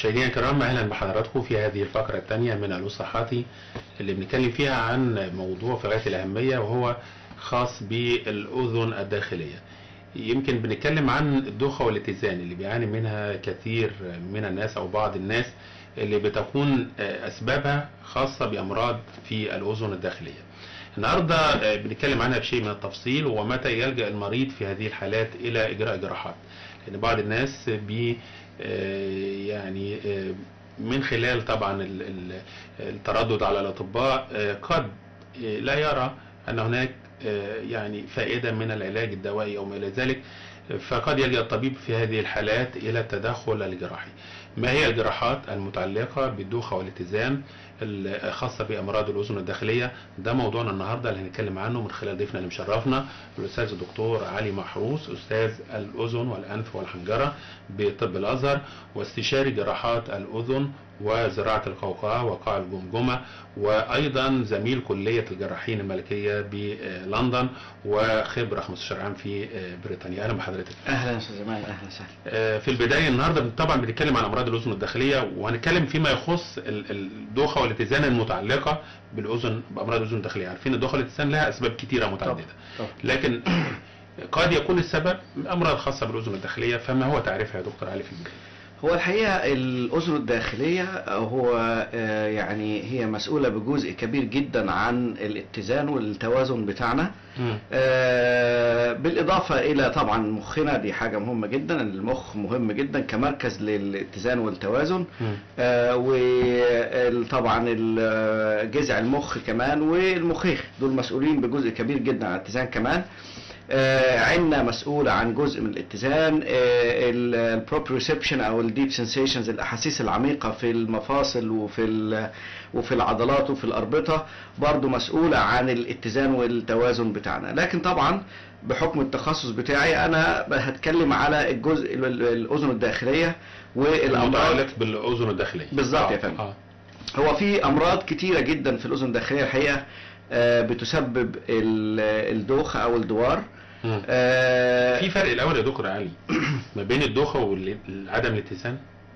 مشاهدينا الكرام اهلا بحضراتكم في هذه الفقره الثانيه من الو صحتي اللي بنتكلم فيها عن موضوع في غايه الاهميه وهو خاص بالاذن الداخليه. يمكن بنتكلم عن الدوخه والاتزان اللي بيعاني منها كثير من الناس او بعض الناس اللي بتكون اسبابها خاصه بامراض في الاذن الداخليه. النهارده بنتكلم عنها بشيء من التفصيل ومتى يلجا المريض في هذه الحالات الى اجراء جراحات. لان بعض الناس بي يعني من خلال طبعا التردد على الاطباء قد لا يرى ان هناك يعني فائده من العلاج الدوائي او ما الى ذلك فقد يلجا الطبيب في هذه الحالات الى التدخل الجراحي. ما هي الجراحات المتعلقه بالدوخه والاتزان الخاصه بامراض الاذن الداخليه ده موضوعنا النهارده اللي هنتكلم عنه من خلال ضيفنا اللي مشرفنا الاستاذ الدكتور علي محروس استاذ الاذن والانف والحنجره بطب الازهر واستشاري جراحات الاذن وزراعه القوقعه وقاع الجمجمه وايضا زميل كليه الجراحين الملكيه بلندن وخبره 15 عام في بريطانيا اهلا بحضرتك اهلا استاذ جمال اهلا وسهلا في البدايه النهارده طبعا بنتكلم عن امراض الاذن الداخليه وهنتكلم فيما يخص الدوخه والاتزان المتعلقه بالاذن بامراض الاذن الداخليه عارفين الدوخه والاتزان لها اسباب كثيره متعدده طبعا. لكن قد يكون السبب امراض خاصه بالاذن الداخليه فما هو تعريفها يا دكتور علي في البدايه هو الحقيقة الأذن الداخلية هو يعني هي مسؤولة بجزء كبير جدا عن الاتزان والتوازن بتاعنا بالإضافة إلى طبعا مخنا دي حاجة مهمة جدا المخ مهم جدا كمركز للاتزان والتوازن وطبعا جذع المخ كمان والمخيخ دول مسؤولين بجزء كبير جدا عن الاتزان كمان آه عندنا مسؤول عن جزء من الاتزان آه البروبريسبشن او الديب سنسيشنز الاحاسيس العميقه في المفاصل وفي وفي العضلات وفي الاربطه برضو مسؤوله عن الاتزان والتوازن بتاعنا لكن طبعا بحكم التخصص بتاعي انا هتكلم على الجزء الاذن الداخليه والامراض المتعلق بالاذن الداخليه بالظبط يا فندم آه. هو في امراض كتيره جدا في الاذن الداخليه الحقيقه بتسبب الدوخه او الدوار آه في فرق الاول يا دكتور علي ما بين الدوخه وعدم الاتزان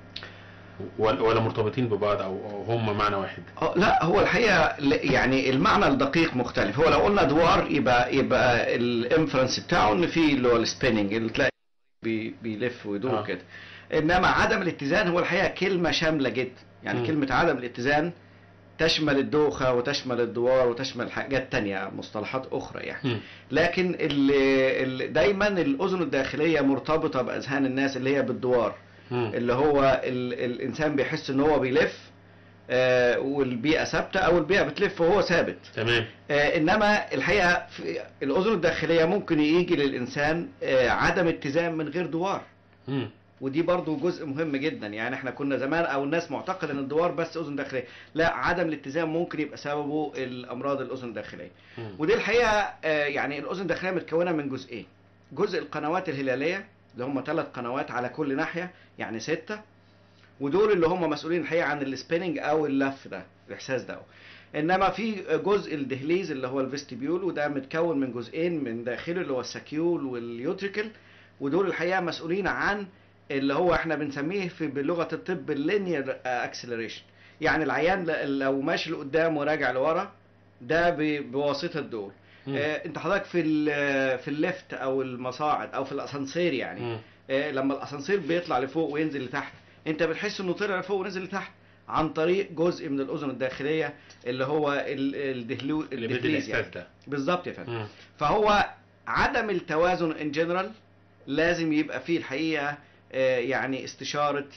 ولا مرتبطين ببعض او هم معنى واحد لا هو الحقيقه يعني المعنى الدقيق مختلف هو لو قلنا دوار يبقى يبقى الانفرنس بتاعه ان في اللي هو السبيننج اللي تلاقي بي بيلف ويدور آه. كده انما عدم الاتزان هو الحقيقه كلمه شامله جدا يعني م. كلمه عدم الاتزان تشمل الدوخة وتشمل الدوار وتشمل حاجات تانية مصطلحات أخرى يعني م. لكن ال ال دايما الأذن الداخلية مرتبطة بأذهان الناس اللي هي بالدوار م. اللي هو ال الإنسان بيحس إن هو بيلف آه والبيئة ثابتة أو البيئة بتلف وهو ثابت تمام آه إنما الحقيقة في الأذن الداخلية ممكن يجي للإنسان آه عدم اتزان من غير دوار م. ودي برضو جزء مهم جدا يعني احنا كنا زمان او الناس معتقد ان الدوار بس اذن داخليه لا عدم الاتزان ممكن يبقى سببه الامراض الاذن الداخليه ودي الحقيقه آه يعني الاذن الداخليه متكونه من جزئين جزء القنوات الهلاليه اللي هم ثلاث قنوات على كل ناحيه يعني ستة ودول اللي هم مسؤولين الحقيقه عن السبيننج او اللف ده الاحساس ده انما في جزء الدهليز اللي هو الفيستيبيول وده متكون من جزئين من داخله اللي هو الساكيول واليوتريكل ودول الحقيقه مسؤولين عن اللي هو احنا بنسميه في بلغه الطب اللينير اكسلريشن يعني العيان لو ماشي لقدام وراجع لورا ده بواسطه دول اه انت حضرتك في في الليفت او المصاعد او في الاسانسير يعني اه لما الاسانسير بيطلع لفوق وينزل لتحت انت بتحس انه طلع لفوق ونزل لتحت عن طريق جزء من الاذن الداخليه اللي هو الدهلو الدهليز يعني. بالظبط يا فندم فهو عدم التوازن ان جنرال لازم يبقى فيه الحقيقه يعني استشارة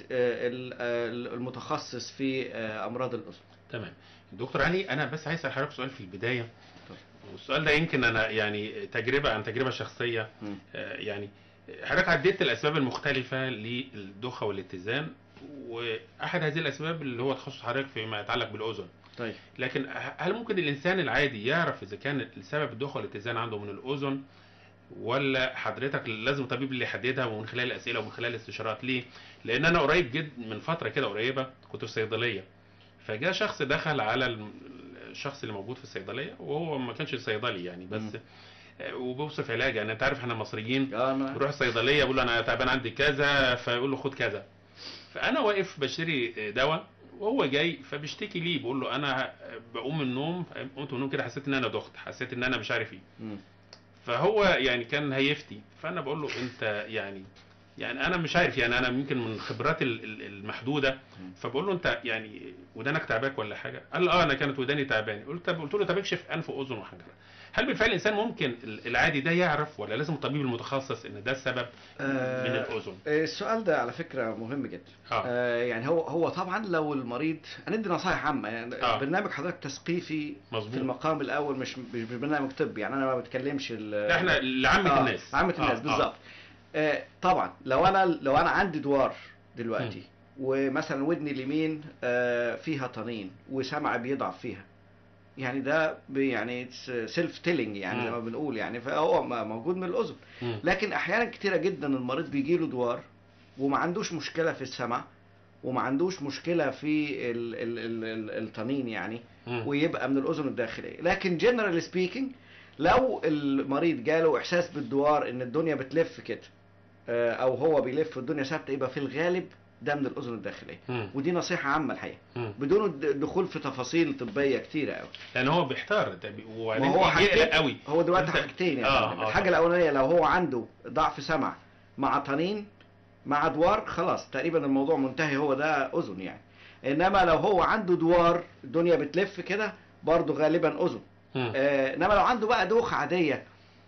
المتخصص في أمراض الأذن تمام دكتور علي أنا بس عايز أسأل حضرتك سؤال في البداية والسؤال ده يمكن أنا يعني تجربة عن تجربة شخصية يعني حضرتك عديت الأسباب المختلفة للدوخة والاتزان وأحد هذه الأسباب اللي هو تخصص حضرتك فيما يتعلق بالأذن طيب لكن هل ممكن الإنسان العادي يعرف إذا كان السبب الدوخة والاتزان عنده من الأذن ولا حضرتك لازم طبيب اللي يحددها ومن خلال الاسئله ومن خلال الاستشارات ليه؟ لان انا قريب جدا من فتره كده قريبه كنت في صيدليه فجاء شخص دخل على الشخص اللي موجود في الصيدليه وهو ما كانش صيدلي يعني بس م. وبيوصف علاج يعني انت عارف احنا مصريين آه بروح الصيدليه بقول له انا تعبان عندي كذا فيقول له خد كذا فانا واقف بشتري دواء وهو جاي فبيشتكي لي بقول له انا بقوم من النوم قمت من النوم كده حسيت ان انا دخت حسيت ان انا مش عارف ايه مم. فهو يعني كان هيفتي فانا بقول له انت يعني يعني انا مش عارف يعني انا يمكن من خبراتي ال- ال- المحدوده فبقول له انت يعني ودانك تعباك ولا حاجه؟ قال لي اه انا كانت وداني تعباني قلت طب قلت له طب اكشف انف واذن وحنجره هل بالفعل الانسان ممكن ال- العادي ده يعرف ولا لازم الطبيب المتخصص ان ده السبب من آه، الاذن؟ السؤال ده على فكرة مهم جدا اه آه يعني هو هو طبعا لو المريض هندي نصائح عامة يعني آه. برنامج حضرتك تثقيفي في مظبوط المقام الأول مش مش برنامج طبي يعني أنا ما بتكلمش ال- لا احنا لعامه آه، الناس عامة الناس آه، بالظبط آه طبعا لو انا لو انا عندي دوار دلوقتي مم. ومثلا ودني اليمين آه فيها طنين وسمعي بيضعف فيها يعني ده بي- يعني سيلف تيلينج يعني مم. زي ما بنقول يعني فهو م- موجود من الاذن مم. لكن احيانا كتيره جدا المريض بيجي له دوار وما عندوش مشكله في السمع وما عندوش مشكله في ال ال ال ال الطنين يعني مم. ويبقى من الاذن الداخليه لكن جنرال سبيكينج لو المريض جاله احساس بالدوار ان الدنيا بتلف كده آه، او هو بيلف والدنيا ثابته يبقى في الغالب ده من الاذن الداخليه مم. ودي نصيحه عامه الحقيقه مم. بدون الد- الدخول في تفاصيل طبيه كتيره قوي لان هو بيحتار طب وبعدين وهو يقلق حاجتين قوي هو دلوقتي أنت- حاجتين يعني آه، آه آه، الحاجه طبعا. الاولانيه لو هو عنده ضعف سمع مع طنين مع دوار خلاص تقريبا الموضوع منتهي هو ده اذن يعني انما لو هو عنده دوار الدنيا بتلف كده برضه غالبا اذن مم. آه، انما لو عنده بقى دوخه عاديه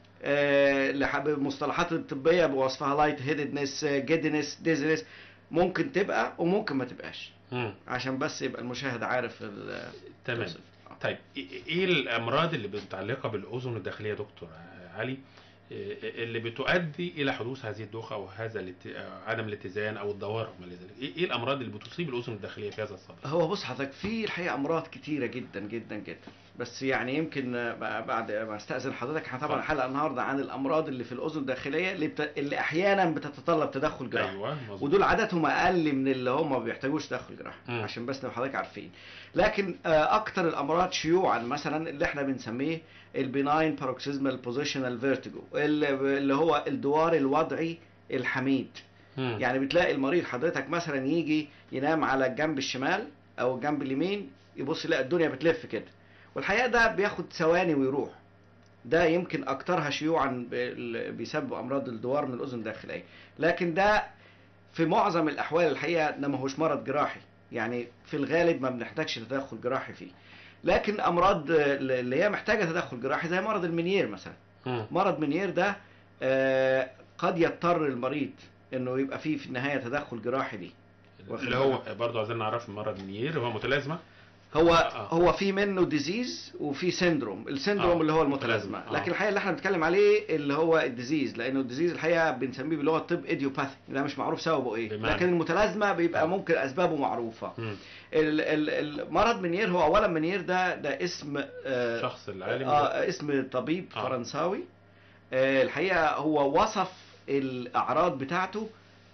آه، لح- بالمصطلحات الطبيه بوصفها لايت هيدنس جيدنس ديزنس ممكن تبقى وممكن ما تبقاش مم. عشان بس يبقى المشاهد عارف ال- تمام التوصيف. آه. طيب ايه إيه الامراض اللي متعلقه بالاذن الداخليه يا دكتور علي إيه اللي بتؤدي الى حدوث هذه الدوخه او هذا الات... عدم الاتزان او الدوار وما الى ذلك ايه إيه الامراض اللي بتصيب الاذن الداخليه في هذا الصدد هو بص حضرتك في الحقيقه امراض كتيره جدا جدا جدا بس يعني يمكن آه، بعد ما استاذن حضرتك احنا طبعا اتفضل. حلقه النهارده عن الامراض اللي في الاذن الداخليه اللي, بت... اللي احيانا بتتطلب تدخل جراحي ايوه مظبوط ودول عددهم اقل من اللي هم ما بيحتاجوش تدخل جراحي مم. عشان بس نبقى حضرتك عارفين لكن آه، اكتر الامراض شيوعا مثلا اللي احنا بنسميه البناين باروكسيزمال بوزيشنال فيرتيجو اللي هو الدوار الوضعي الحميد مم. يعني بتلاقي المريض حضرتك مثلا يجي ينام على الجنب الشمال او الجنب اليمين يبص يلاقي الدنيا بتلف كده والحقيقه ده بياخد ثواني ويروح ده يمكن اكترها شيوعا بال- بيسبب امراض الدوار من الاذن الداخليه لكن ده في معظم الاحوال الحقيقه ده ما هوش مرض جراحي يعني في الغالب ما بنحتاجش تدخل جراحي فيه لكن امراض اللي هي محتاجه تدخل جراحي زي مرض المنيير مثلا مم. مرض منيير ده آه، قد يضطر المريض انه يبقى فيه في النهايه تدخل جراحي ليه واخد اللي هو برضه عايزين نعرف مرض منير هو متلازمه هو آه. هو في منه ديزيز وفي سيندروم السيندروم آه. اللي هو المتلازمه آه. لكن الحقيقه اللي احنا بنتكلم عليه اللي هو الديزيز لانه الديزيز الحقيقه بنسميه بلغه الطب ايديوباثي ده مش معروف سببه ايه بمعنى؟ لكن المتلازمه بيبقى آه. ممكن اسبابه معروفه مم. ال- ال- المرض منير هو اولا منير ده ده اسم آه، شخص العالم ده. اه اسم طبيب آه. فرنساوي آه الحقيقه هو وصف الاعراض بتاعته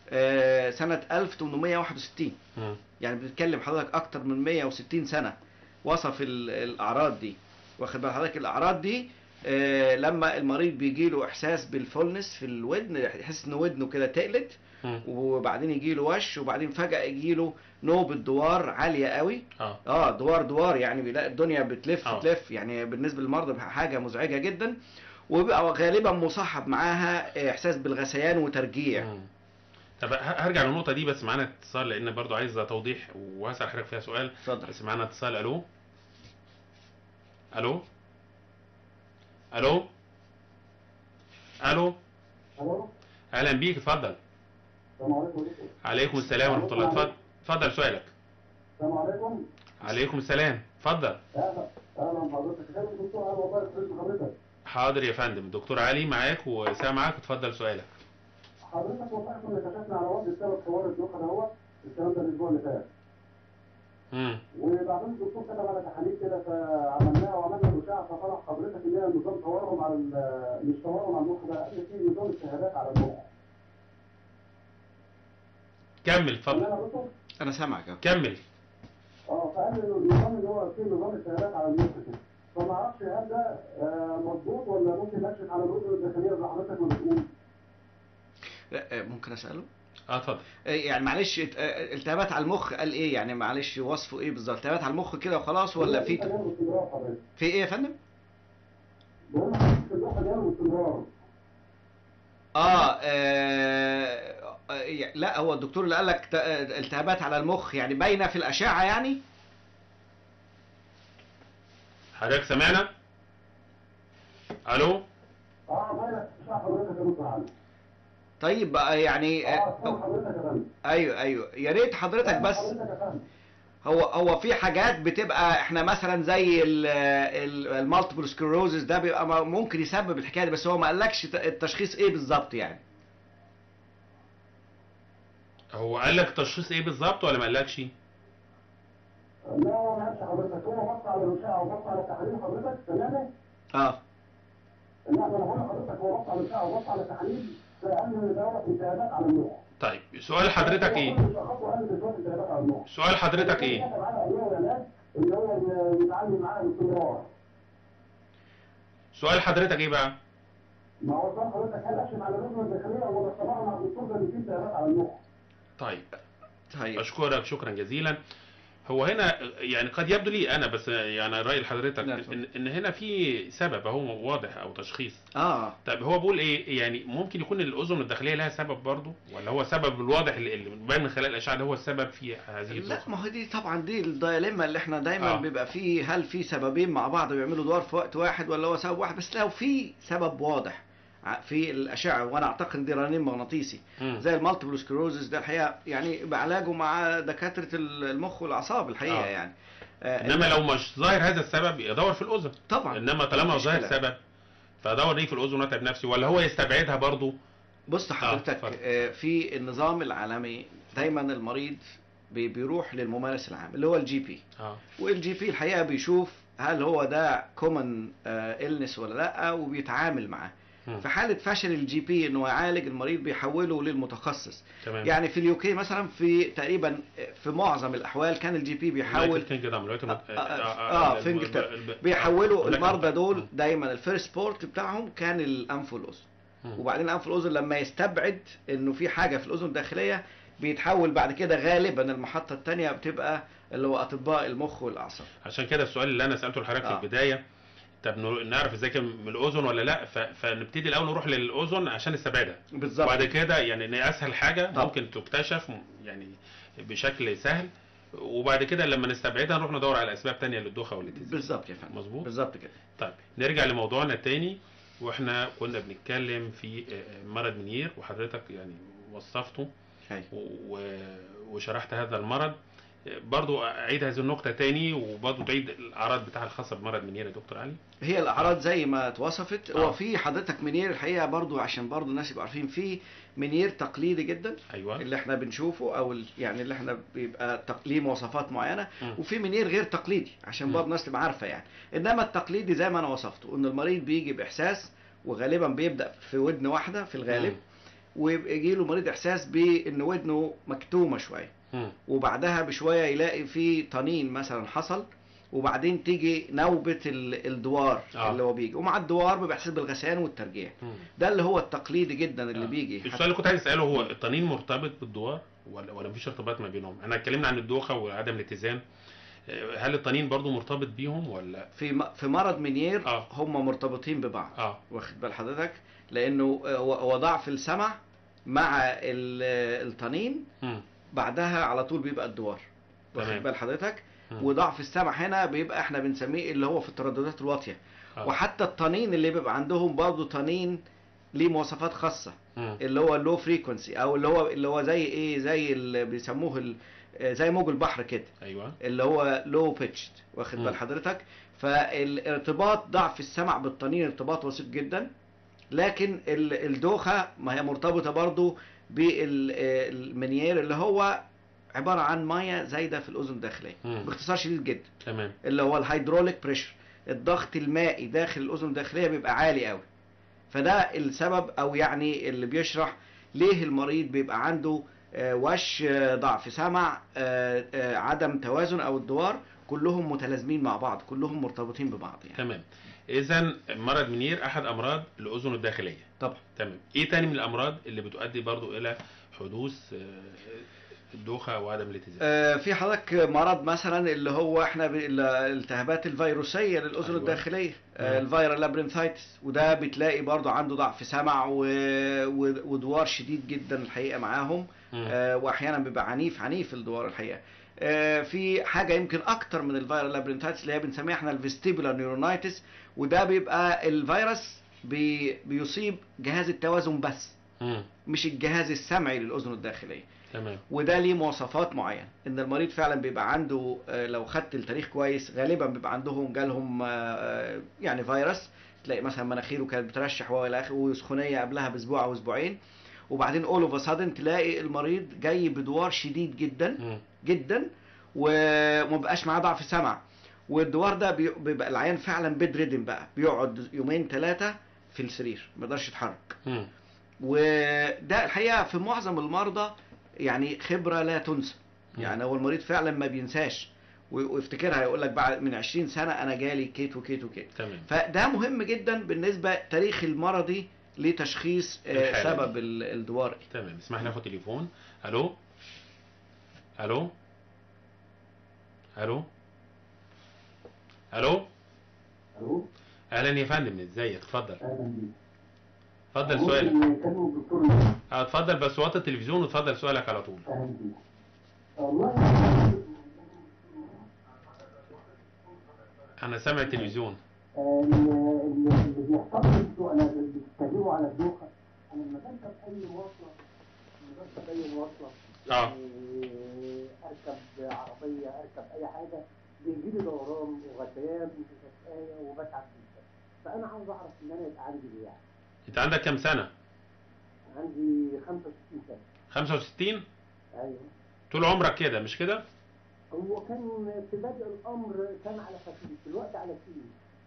آه سنه 1861 مم. يعني بنتكلم حضرتك اكتر من 160 سنه وصف ال- الاعراض دي واخد بال حضرتك الاعراض دي آه لما المريض بيجي له احساس بالفولنس في الودن يحس ان ودنه كده تقلت مم. وبعدين يجي له وش وبعدين فجاه يجي له نوبه دوار عاليه قوي اه اه دوار دوار يعني بيلاقي الدنيا بتلف آه. تلف يعني بالنسبه للمرضى حاجه مزعجه جدا وبيبقى غالبا مصاحب معاها احساس بالغثيان وترجيع مم. طب ه- هرجع للنقطه دي بس معانا اتصال لان برضه عايز توضيح وهسال حضرتك فيها سؤال اتفضل بس معانا اتصال الو الو الو الو الو اهلا بيك اتفضل السلام عليكم عليكم السلام ورحمه الله اتفضل اتفضل سؤالك السلام عليكم عليكم السلام اتفضل اهلا اهلا بحضرتك كلام الدكتور علي والله يخليك حضرتك حاضر يا فندم دكتور علي معاك وسامعك اتفضل سؤالك حضرتك والله كنا كشفنا على وضع السبب حوار الدوخه دوت الكلام ده الاسبوع اللي فات امم وبعدين الدكتور كتب على تحاليل كده فعملناها وعملنا الاشعه فطلع حضرتك ان هي نظام تورم على ال- مش تورم على المخ ده قال في نظام الشهادات على المخ كمل اتفضل انا دكتور انا سامعك أهو. كمل اه فقال لي إنه النظام اللي هو فيه نظام الشهادات على المخ كده فما اعرفش هل ده آه، مظبوط ولا ممكن نكشف على الاذن الداخليه زي حضرتك ما بتقول لا آه، ممكن اساله اه اتفضل يعني معلش ات- آه، التهابات على المخ قال ايه يعني معلش وصفه ايه بالظبط التهابات على المخ كده وخلاص ولا في جاله باستمرار حضرتك في ايه يا فندم بقول لحضرتك الدوخه جاله باستمرار اه, آه آه، لا هو الدكتور اللي قال لك ت- آه، التهابات على المخ يعني باينه في الاشعه يعني حضرتك سمعنا الو اه باينه في الشعر حضرتك يا دكتور علي طيب بقى يعني اه آه اسمع حضرتك يا فندم ايوه ايوه يا ريت حضرتك اسمع بس حضرتك يا فندم هو هو في حاجات بتبقى احنا مثلا زي المالتيبل سكلروزس ده بيبقى م- ممكن يسبب الحكايه دي بس هو ما قالكش ت- التشخيص ايه بالظبط يعني هو قال لك تشخيص ايه بالظبط ولا ما قالكش لا هو ما قالش حضرتك هو بص على الاشعه وبص على التحاليل حضرتك تمام اه لا انا بقول لحضرتك هو بص على الاشعه وبص على التحاليل فقال لي دوت التهابات على المخ طيب سؤال حضرتك ايه شخصه قال لي دوت التهابات على المخ سؤال حضرتك ايه كتب على ادويه وعلاج اللي هو يتعامل معاها باستمرار سؤال حضرتك ايه بقى ما هو صار حضرتك هل اكشف على الرجل الداخليه ولا استمر مع الدكتور ده اللي فيه التهابات على المخ طيب طيب اشكرك شكرا جزيلا هو هنا يعني قد يبدو لي انا بس يعني راي حضرتك لا، اتفضل. ان, إن هنا في سبب هو واضح او تشخيص اه طيب هو بيقول ايه يعني ممكن يكون الاذن الداخليه لها سبب برضه ولا هو سبب الواضح اللي اللي باين من خلال الاشعه ده هو السبب في هذه لا الظروف ما هو دي طبعا دي الدايليما اللي احنا دايما آه. آه. بيبقى فيه هل في سببين مع بعض بيعملوا دور في وقت واحد ولا هو سبب واحد بس لو في سبب واضح ع- في الاشعه وانا اعتقد إن دي رنين مغناطيسي مم. زي المالتيبل سكلروزس ده الحقيقه يعني بعلاجه مع دكاتره المخ والاعصاب الحقيقه آه. آه. يعني آه انما لو مش ظاهر هذا السبب يدور في الاذن طبعا انما طالما مفيش ظاهر كلام. سبب فادور ليه في الاذن واتعب نفسي ولا هو يستبعدها برضه بص حضرتك اتفضل. آه في النظام العالمي دايما المريض بي- بيروح للممارس العام اللي هو الجي بي اه والجي بي الحقيقه بيشوف هل هو ده كومن النس ولا لا وبيتعامل معاه مم. في حاله فشل الجي بي انه يعالج المريض بيحوله للمتخصص تمام يعني في اليوكي مثلا في تقريبا في معظم الاحوال كان الجي بي بيحول يونايتد كينجدم دلوقتي آه، آه، آه، في إنجلترا. بيحولوا المرضى دول دايما الفيرست بورت بتاعهم كان الانف والاذن وبعدين الانف والاذن لما يستبعد انه في حاجه في الاذن الداخليه بيتحول بعد كده غالبا المحطه الثانيه بتبقى اللي هو اطباء المخ والاعصاب عشان كده السؤال اللي انا سالته لحضرتك آه. في البدايه طب نر- نعرف ازاي كان من الاذن ولا لا ف... فنبتدي الاول نروح للاذن عشان نستبعدها بالظبط وبعد كده يعني ان اسهل حاجه طب. ممكن تكتشف م- يعني بشكل سهل وبعد كده لما نستبعدها نروح ندور على اسباب تانية للدوخه والاتزان بالظبط يا فندم مظبوط. بالظبط كده طيب نرجع لموضوعنا التاني واحنا كنا بنتكلم في آه، مرض منير وحضرتك يعني وصفته هاي. و- وشرحت هذا المرض برضو اعيد هذه النقطة تاني وبرضو تعيد الاعراض بتاعها الخاصة بمرض منير يا دكتور علي هي الاعراض زي ما اتوصفت آه. هو في حضرتك منير الحقيقه برضو عشان برضو الناس يبقوا عارفين في منير تقليدي جدا ايوه اللي احنا بنشوفه او ال- يعني اللي احنا بيبقى تق- ليه مواصفات معينه مم. وفي منير غير تقليدي عشان مم. برضه الناس تبقى عارفه يعني انما التقليدي زي ما انا وصفته ان المريض بيجي باحساس وغالبا بيبدا في ودن واحده في الغالب مم. ويجي له مريض احساس بان ودنه مكتومه شويه مم. وبعدها بشويه يلاقي في طنين مثلا حصل وبعدين تيجي نوبه ال- الدوار آه. اللي هو بيجي ومع الدوار بيبقى احساس بالغثيان والترجيع مم. ده اللي هو التقليدي جدا اللي آه. بيجي السؤال اللي كنت عايز اساله هو الطنين مرتبط بالدوار ولا ولا مفيش ارتباط ما بينهم؟ احنا اتكلمنا عن الدوخه وعدم الاتزان آه، هل الطنين برضو مرتبط بيهم ولا في م- في مرض منير آه. هم مرتبطين ببعض اه واخد بال حضرتك لانه آه، هو هو ضعف السمع مع ال- آه، الطنين مم. بعدها على طول بيبقى الدوار تمام. واخد بال حضرتك مم. وضعف السمع هنا بيبقى احنا بنسميه اللي هو في الترددات الواطيه آه. وحتى الطنين اللي بيبقى عندهم برضه طنين ليه مواصفات خاصه مم. اللي هو اللو فريكونسي او اللي هو اللي هو زي ايه زي اللي بيسموه ال- آه، زي موج البحر كده ايوه اللي هو لو بيتشد واخد مم. بال حضرتك فالارتباط ضعف السمع بالطنين ارتباط بسيط جدا لكن ال- الدوخه ما هي مرتبطه برضو بالمنيير اللي هو عباره عن ميه زايده في الاذن الداخليه مم. باختصار شديد جدا تمام اللي هو الهيدروليك بريشر الضغط المائي داخل الاذن الداخليه بيبقى عالي قوي فده السبب او يعني اللي بيشرح ليه المريض بيبقى عنده آه، وش آه، ضعف سمع آه، آه، عدم توازن او الدوار كلهم متلازمين مع بعض كلهم مرتبطين ببعض يعني تمام اذا مرض منير احد امراض الاذن الداخليه طبعا تمام ايه تاني من الامراض اللي بتؤدي برضو الى حدوث آه، الدوخه او عدم الاتزان آه، في حضرتك مرض مثلا اللي هو احنا ب- ال- الالتهابات الفيروسيه للاذن أيوة. الداخليه آه، مم. الفيرال لابرنثايتس وده بتلاقي برضو عنده ضعف سمع و... و... ودوار شديد جدا الحقيقه معاهم مم. آه، واحيانا بيبقى عنيف عنيف الدوار الحقيقه آه، في حاجه يمكن اكتر من الفيرال لابرنثايتس اللي هي بنسميها احنا الفيستيبولار نيورونايتس وده بيبقى الفيروس بي... بيصيب جهاز التوازن بس مم. مش الجهاز السمعي للاذن الداخليه تمام وده ليه مواصفات معينه ان المريض فعلا بيبقى عنده آه، لو خدت التاريخ كويس غالبا بيبقى عندهم جالهم آه، آه، يعني فيروس تلاقي مثلا مناخيره كانت بترشح والى اخره وسخونيه قبلها باسبوع او اسبوعين وبعدين اول اوف سادن تلاقي المريض جاي بدوار شديد جدا مم. جدا وما بقاش معاه ضعف سمع والدوار ده بي- بيبقى العيان فعلا بيد ريدن بقى بيقعد يومين ثلاثه في السرير ما يقدرش يتحرك مم. وده الحقيقه في معظم المرضى يعني خبره لا تنسى مم. يعني هو المريض فعلا ما بينساش و- ويفتكرها يقول لك بعد من 20 سنه انا جالي كيت وكيت وكيت تمام فده مهم جدا بالنسبه تاريخ المرضي لتشخيص آه، الحالة دي. سبب ال- الدوار تمام اسمح لي ناخد تليفون الو الو الو الو الو اهلا يا فندم ازيك اتفضل اهلا بيك اتفضل سؤالك ممكن يكلموا الدكتور اه اتفضل بس وطي التلفزيون واتفضل سؤالك على طول اهلا بيك والله انا سامع التلفزيون اللي اللي بيحصل لي السوق انا بتتكلموا على الدوخه انا لما بركب اي مواصله لما بركب اي مواصله اه يعني اركب عربيه اركب اي حاجه بيجي لي دوران وغثيان وشقايه وبتعب جدا فانا عاوز اعرف ان انا يبقى عندي ايه يعني انت عندك كام سنه عندي 65 سنه 65 ايوه طول عمرك كده مش كده هو كان في بدء الامر كان على خفيف دلوقتي على تقيل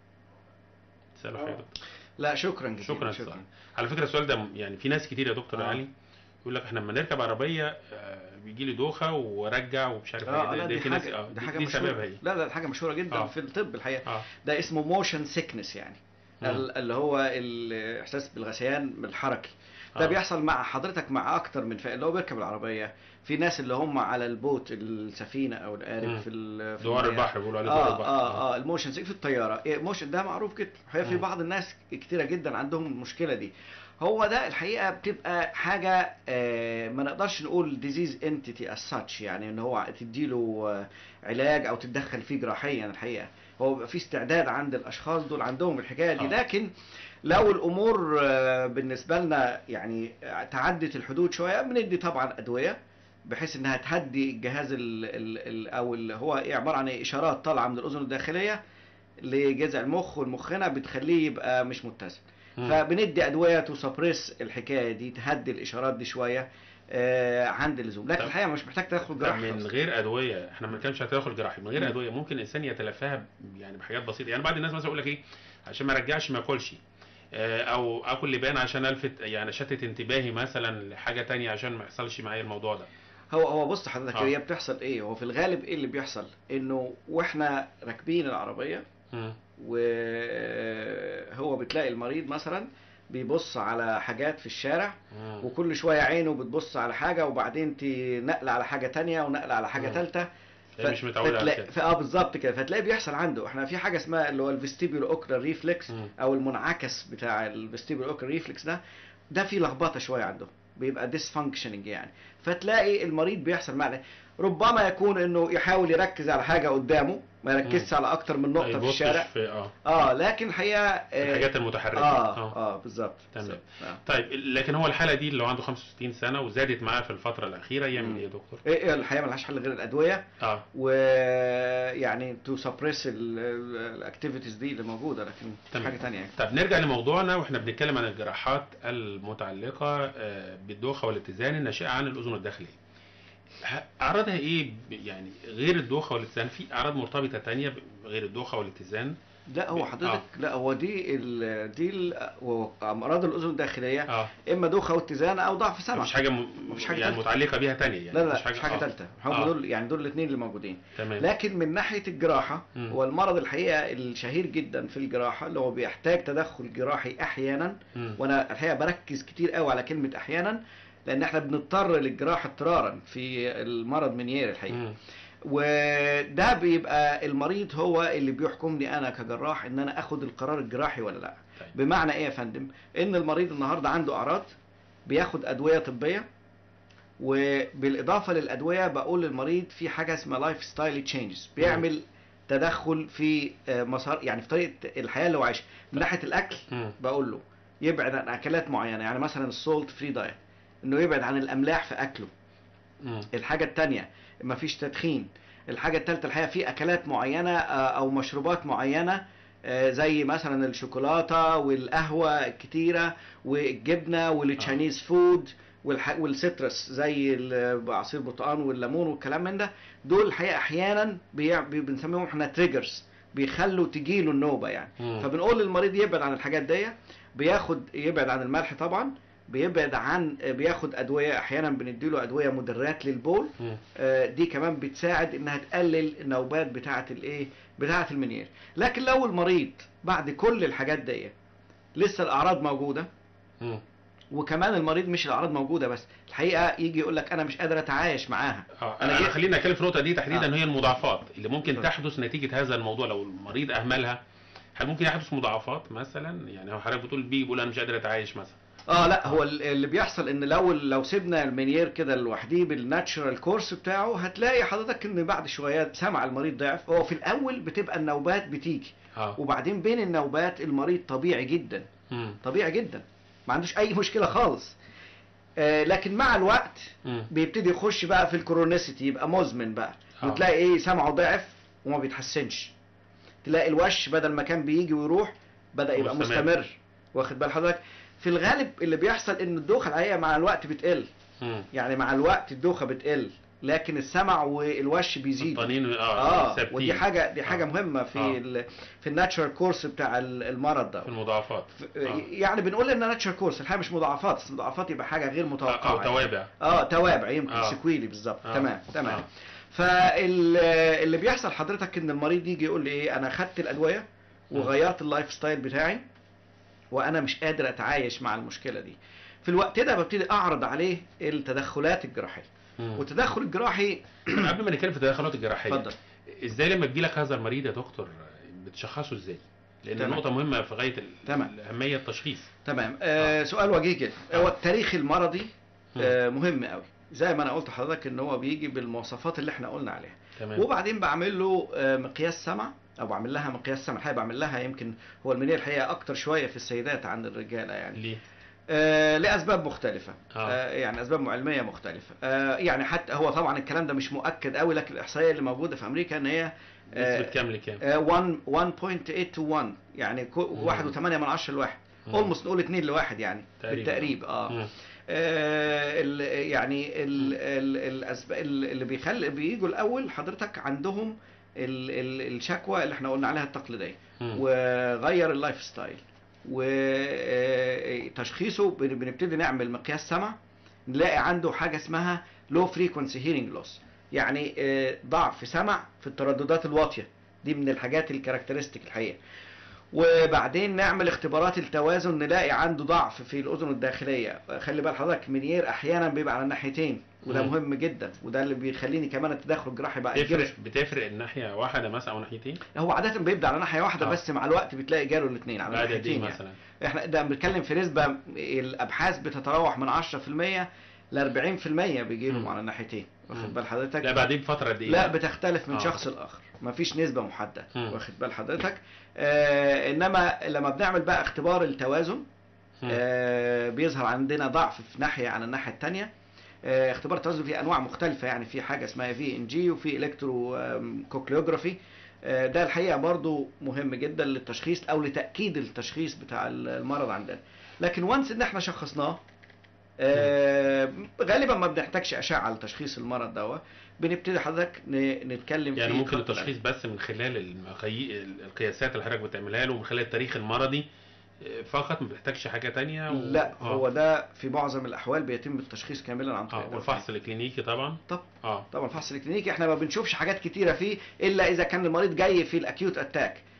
مساء الخير يا دكتور. لا شكرا جزيلا شكرا شكرا على فكره السؤال ده يعني في ناس كتير يا دكتور آه. علي يقول لك احنا لما نركب عربيه آه، بيجي لي دوخه وارجع ومش عارف اه ايه لا ده دي في ناس حاجه اه دي دي, حاجه دي مشهوره سببها ايه لا لا دي حاجه مشهوره جدا آه. في الطب الحقيقه اه ده اسمه موشن سيكنس يعني مم. ال- اللي هو الاحساس بالغثيان الحركي ده آه. بيحصل مع حضرتك مع اكتر من فئه اللي هو بيركب العربيه في ناس اللي هم على البوت السفينه او القارب مم. في ال- في دوار المياه. البحر بيقولوا عليه دوار اه البحر اه اه الموشن سيك في الطياره إيه، موشن ده معروف جدا هي في مم. بعض الناس كتيره جدا عندهم المشكله دي هو ده الحقيقه بتبقى حاجه آه ما نقدرش نقول ديزيز انتيتي as such يعني ان هو تديله آه علاج او تتدخل فيه جراحيا الحقيقه هو بيبقى في استعداد عند الاشخاص دول عندهم الحكايه دي آه. لكن لو الامور آه، بالنسبه لنا يعني تعدت الحدود شويه بندي طبعا ادويه بحيث انها تهدي الجهاز ال ال ال او اللي هو ايه عباره عن إيه؟ اشارات طالعه من الاذن الداخليه لجذع المخ والمخنا بتخليه يبقى مش متزن مم. فبندي ادويه تسبريس الحكايه دي تهدي الاشارات دي شويه آه عند اللزوم لكن طب- الحقيقه مش محتاج تاخد طب جراحه من خالص. غير ادويه احنا ما بنتكلمش هتدخل جراحي من غير مم. ادويه ممكن الانسان يتلافاها ب- يعني بحاجات بسيطه يعني بعض الناس مثلا يقول لك ايه عشان ما ارجعش ما اكلش آه، او اكل لبان عشان الفت يعني شتت انتباهي مثلا لحاجه تانية عشان ما يحصلش معايا الموضوع ده هو هو بص حضرتك آه. هي بتحصل ايه هو في الغالب ايه اللي بيحصل انه واحنا راكبين العربيه مم. وهو بتلاقي المريض مثلا بيبص على حاجات في الشارع مم. وكل شويه عينه بتبص على حاجه وبعدين تنقل على حاجه تانية ونقل على حاجه مم. ثالثه هي مش متعود على كده اه بالظبط كده فتلاقي بيحصل عنده احنا في حاجه اسمها اللي هو الفيستيبيول اوكرال ريفلكس مم. او المنعكس بتاع الفيستيبيول اوكرال ريفلكس ده ده فيه لخبطه شويه عنده بيبقى ديسفانكشننج يعني فتلاقي المريض بيحصل معنا ربما يكون انه يحاول يركز على حاجه قدامه ما يركزش على اكتر من ما نقطه في يبصش الشارع في اه اه لكن الحقيقه آه الحاجات المتحركه اه اه بالظبط تمام. بالظبط. آه. طيب لكن هو الحاله دي اللي هو عنده 65 سنه وزادت معاه في الفتره الاخيره يعمل مم. ايه يا دكتور؟ ايه إيه الحقيقه ملهاش حل غير الادويه اه ويعني تو سبريس الاكتيفيتيز دي اللي موجوده لكن مش تمام. حاجه ثانيه يعني طب نرجع لموضوعنا واحنا بنتكلم عن الجراحات المتعلقه آه، بالدوخه والاتزان الناشئه عن الاذن الداخليه. ه- اعراضها ايه ب- يعني غير الدوخه والاتزان في اعراض مرتبطه تانية ب- غير الدوخه والاتزان؟ لا هو ب- حضرتك آه. لا هو دي ال دي ال- هو امراض الاذن الداخليه اه اما دوخه واتزان او ضعف سمع مفيش حاجه م... مفيش حاجة يعني تالتة. متعلقه بيها تانية يعني لا لا مفيش مش حاجه آه. ثالثه هم آه. دول يعني دول الاثنين اللي موجودين تمام لكن من ناحيه الجراحه مم. هو المرض الحقيقه الشهير جدا في الجراحه اللي هو بيحتاج تدخل جراحي احيانا مم. وانا الحقيقه بركز كتير قوي على كلمه احيانا لان احنا بنضطر للجراحه اضطرارا في المرض منيير الحقيقه مم. وده بيبقى المريض هو اللي بيحكمني انا كجراح ان انا اخد القرار الجراحي ولا لا طيب. بمعنى ايه يا فندم ان المريض النهارده عنده اعراض بياخد ادويه طبيه وبالاضافه للادويه بقول للمريض في حاجه اسمها لايف ستايل تشينجز بيعمل تدخل في آه، مسار يعني في طريقه الحياه اللي هو عايشها من ناحيه الاكل مم. بقول له يبعد عن اكلات معينه يعني مثلا السولت فري دايت انه يبعد عن الاملاح في اكله مم. الحاجة التانية مفيش تدخين الحاجة التالتة الحقيقة في أكلات معينة آه، أو مشروبات معينة آه، زي مثلا الشوكولاتة والقهوة الكتيرة والجبنة والتشاينيز فود والح... والسيترس زي ال- عصير البرتقال والليمون والكلام من ده دول الحقيقة أحيانا بي... بي- بنسميهم احنا تريجرز بيخلوا تجيله النوبة يعني مم. فبنقول للمريض يبعد عن الحاجات دي بياخد يبعد عن الملح طبعا بيبعد عن بياخد ادويه احيانا بنديله ادويه مدرات للبول مم. آه، دي كمان بتساعد انها تقلل النوبات بتاعه الايه بتاعه المنير لكن لو المريض بعد كل الحاجات دي لسه الاعراض موجوده مم. وكمان المريض مش الاعراض موجوده بس الحقيقه يجي يقول لك انا مش قادر اتعايش معاها اه أنا انا جيت- خلينا نتكلم في النقطه دي تحديدا آه. هي المضاعفات اللي ممكن اتفضل. تحدث نتيجه هذا الموضوع لو المريض اهملها هل ممكن يحدث مضاعفات مثلا يعني هو حضرتك بتقول بيه بيقول انا مش قادر اتعايش مثلا اه لا هو ال- اللي بيحصل ان لو لو سيبنا المنيير كده لوحده بالناتشرال كورس بتاعه هتلاقي حضرتك ان بعد شويه سمع المريض ضعف هو في الاول بتبقى النوبات بتيجي اه وبعدين بين النوبات المريض طبيعي جدا مم. طبيعي جدا ما عندوش اي مشكله خالص آه لكن مع الوقت مم. بيبتدي يخش بقى في الكرونيسيتي يبقى مزمن بقى آه. وتلاقي ايه سمعه ضعف وما بيتحسنش تلاقي الوش بدل ما كان بيجي ويروح بدا يبقى مستمر. مستمر, واخد بال حضرتك في الغالب اللي بيحصل ان الدوخه الحقيقه مع الوقت بتقل مم. يعني مع الوقت الدوخه بتقل لكن السمع والوش بيزيد الطنين اه اه ثابتين ودي حاجه دي حاجه آه. مهمه في آه. ال في الناتشرال كورس بتاع ال- المرض ده في المضاعفات ف- آه. يعني بنقول ان ناتشر كورس الحقيقه مش مضاعفات بس مضاعفات يبقى حاجه غير متوقعه او يعني. توابع اه توابع يمكن آه. سكويلي بالظبط آه. تمام تمام آه. فاللي بيحصل حضرتك ان المريض يجي يقول لي ايه انا خدت الادويه وغيرت اللايف ستايل بتاعي وانا مش قادر اتعايش مع المشكله دي في الوقت ده ببتدي اعرض عليه التدخلات الجراحيه مم. والتدخل الجراحي قبل ما نتكلم في التدخلات الجراحيه اتفضل ازاي لما تجي لك هذا المريض يا دكتور بتشخصه ازاي؟ لان تمام. النقطه مهمه في غايه ال- تمام. الاهميه التشخيص تمام آه سؤال وجيه جدا هو التاريخ المرضي مم. آه مهم قوي زي ما انا قلت لحضرتك ان هو بيجي بالمواصفات اللي احنا قلنا عليها تمام وبعدين بعمل له آه، مقياس سمع او بعمل لها مقياس سمع الحقيقه بعمل لها يمكن هو المنيه الحقيقه اكتر شويه في السيدات عن الرجاله يعني ليه؟ آه لاسباب مختلفه آه. آه يعني اسباب علميه مختلفه آه يعني حتى هو طبعا الكلام ده مش مؤكد قوي لكن الاحصائيه اللي موجوده في امريكا ان هي نسبه كام لكام؟ آه 1 1.8 to 1 يعني كو- مم. واحد وثمانية من عشرة لواحد مم. اولموست نقول اتنين لواحد يعني تقريباً. بالتقريب اه مم. آه، ال- يعني ال ال الأسباب اللي بيخلي بيجوا الاول حضرتك عندهم ال ال الشكوى اللي احنا قلنا عليها التقليديه مم. وغير اللايف ستايل وتشخيصه بنبتدي نعمل مقياس سمع نلاقي عنده حاجه اسمها لو فريكونسي هيرنج لوس يعني آه، ضعف سمع في الترددات الواطيه دي من الحاجات الكاركترستيك الحقيقه وبعدين نعمل اختبارات التوازن نلاقي عنده ضعف في الاذن الداخليه خلي بال حضرتك منير احيانا بيبقى على الناحيتين وده مم. مهم جدا وده اللي بيخليني كمان التدخل الجراحي بقى يجري. بتفرق بتفرق الناحيه واحده مثلا او ناحيتين؟ هو عاده بيبدا على ناحيه واحده آه. بس مع الوقت بتلاقي جاله الاثنين على بعد قد ايه الناحيتين يعني. مثلا؟ احنا ده بنتكلم في نسبه الابحاث بتتراوح من 10% ل 40% بيجي لهم مم. على الناحيتين مم. واخد بال حضرتك لا بعدين بفتره قد ايه؟ لا بتختلف من آه. شخص لاخر مفيش نسبه محدده مم. واخد بال حضرتك آه انما لما بنعمل بقى اختبار التوازن مم. آه بيظهر عندنا ضعف في ناحيه عن الناحيه الثانيه آه اختبار التوازن فيه انواع مختلفه يعني في حاجه اسمها في ان جي وفي الكترو آم، كوكليوجرافي آه ده الحقيقه برضو مهم جدا للتشخيص او لتاكيد التشخيص بتاع المرض عندنا لكن وانس ان احنا شخصناه آه غالبا ما بنحتاجش اشعه لتشخيص المرض دوت بنبتدي حضرتك ن- نتكلم يعني فيه ممكن خط التشخيص بس من خلال المقاي... القياسات اللي حضرتك بتعملها له ومن خلال التاريخ المرضي آه، فقط ما بتحتاجش حاجه تانية و... لا آه. هو ده في معظم الاحوال بيتم التشخيص كاملا عن طريق اه ده. والفحص الكلينيكي طبعا طب اه طبعا الفحص الكلينيكي احنا ما بنشوفش حاجات كتيره فيه الا اذا كان المريض جاي في الاكيوت اتاك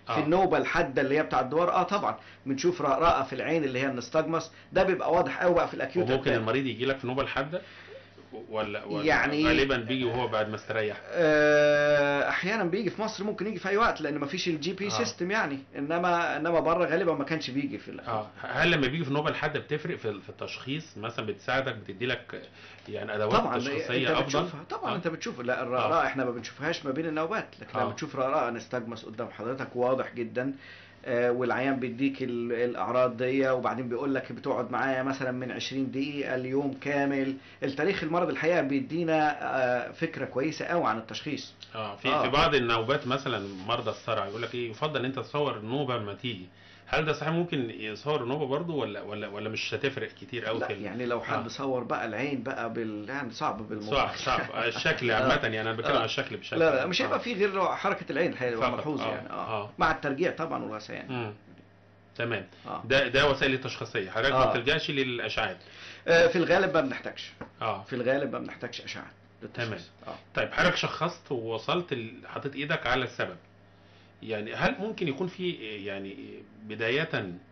آه. في النوبه الحاده اللي هي بتاع الدوار اه طبعا بنشوف رقراقه في العين اللي هي النستجمس ده بيبقى واضح قوي بقى في الاكيوت وممكن attack. المريض يجي لك في نوبه الحاده ولا, ولا يعني- غالبا بيجي وهو بعد ما استريح آه، احيانا بيجي في مصر ممكن يجي في اي وقت لان مفيش الجي بي آه. سيستم يعني انما انما بره غالبا ما كانش بيجي في الأخير. اه هل لما بيجي في نوبه الحاده بتفرق في في التشخيص مثلا بتساعدك بتدي لك يعني ادوات طبعا تشخيصيه انت افضل بتشوفها طبعا آه. انت بتشوف لا الرقراء احنا ما بنشوفهاش ما بين النوبات لكن آه. لما بتشوف رقراء نستجمس قدام حضرتك واضح جدا آه، والعيان بيديك ال- الاعراض دي وبعدين بيقول لك بتقعد معايا مثلا من 20 دقيقه اليوم كامل التاريخ المرض الحقيقه بيدينا آه، فكره كويسه قوي عن التشخيص اه في آه. في بعض النوبات مثلا مرضى الصرع يقول لك ايه يفضل ان انت تصور النوبه لما تيجي هل ده صحيح ممكن يصور النوبه برضو ولا ولا ولا مش هتفرق كتير قوي لا في ال- يعني لو حد آه. صور بقى العين بقى بال يعني صعب بالموضوع صعب صعب آه، الشكل عامه يعني انا بتكلم آه. على الشكل بشكل لا لا مش آه. هيبقى فيه غير حركه العين الحقيقه يبقى فقط. ملحوظ آه. يعني اه آه. مع الترجيع طبعا والغثيان مم. تمام اه ده ده وسائل التشخيصيه حضرتك ما آه. بتلجاش للاشعاعات آه، في الغالب ما بنحتاجش اه في الغالب ما بنحتاجش اشعه للتشخيص. اه طيب حضرتك شخصت ووصلت ال- حطيت ايدك على السبب يعني هل ممكن يكون في يعني بداية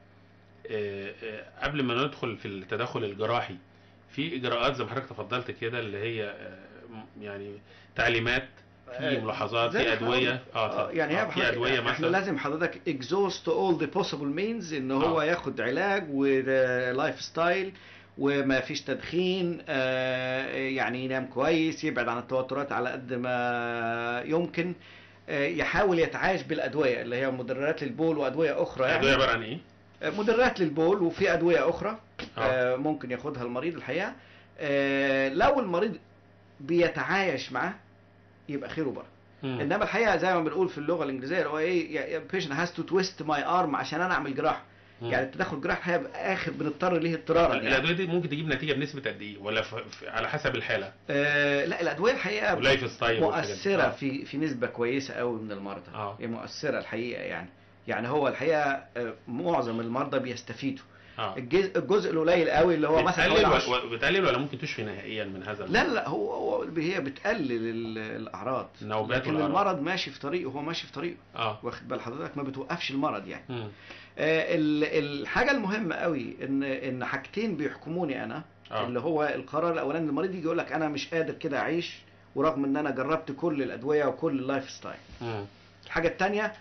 آه، آه، قبل ما ندخل في التدخل الجراحي في اجراءات زي ما حضرتك تفضلت كده اللي هي آه، م- يعني تعليمات في آه، ملاحظات زي في ما ادويه آه، اه يعني هي آه، في ادويه احنا مثلا لازم حضرتك exhaust all the possible means ان هو آه. ياخد علاج ولايف ستايل وما فيش تدخين آه، يعني ينام كويس يبعد عن التوترات على قد ما يمكن آه، يحاول يتعايش بالادويه اللي هي مدررات للبول وادويه اخرى يعني ادويه عباره عن ايه؟ مدرات للبول وفي ادويه اخرى آه. آه، ممكن ياخدها المريض الحقيقه آه، لو المريض بيتعايش معاه يبقى خير وبركه مم. انما الحقيقه زي ما بنقول في اللغه الانجليزيه اللي هو ايه patient has to twist my arm عشان انا اعمل جراحه مم. يعني التدخل الجراحي هيبقى اخر بنضطر ليه اضطرارا يعني الادويه دي ممكن تجيب نتيجه بنسبه قد ايه ولا ف... ف... على حسب الحاله آه لا الادويه الحقيقه ولايف ستايل والحاجات دي. مؤثره آه. في في نسبه كويسه قوي من المرضى آه. هي مؤثره الحقيقه يعني يعني هو الحقيقه آه، معظم المرضى بيستفيدوا اه الجزء, الجزء القليل قوي اللي هو مثلا بتقلل حوالي و... عشرة. و... بتقلل ولا ممكن تشفي نهائيا من هذا لا لا هو, هو هي بتقلل ال- الاعراض النوبات لكن والأعراض. المرض ماشي في طريقه هو ماشي في طريقه اه واخد بال حضرتك ما بتوقفش المرض يعني مم. آه، ال- الحاجه المهمه قوي ان ان حاجتين بيحكموني انا آه. اللي هو القرار الاولاني المريض يجي يقول لك انا مش قادر كده اعيش ورغم ان انا جربت كل الادويه وكل اللايف ستايل مم. الحاجه الثانيه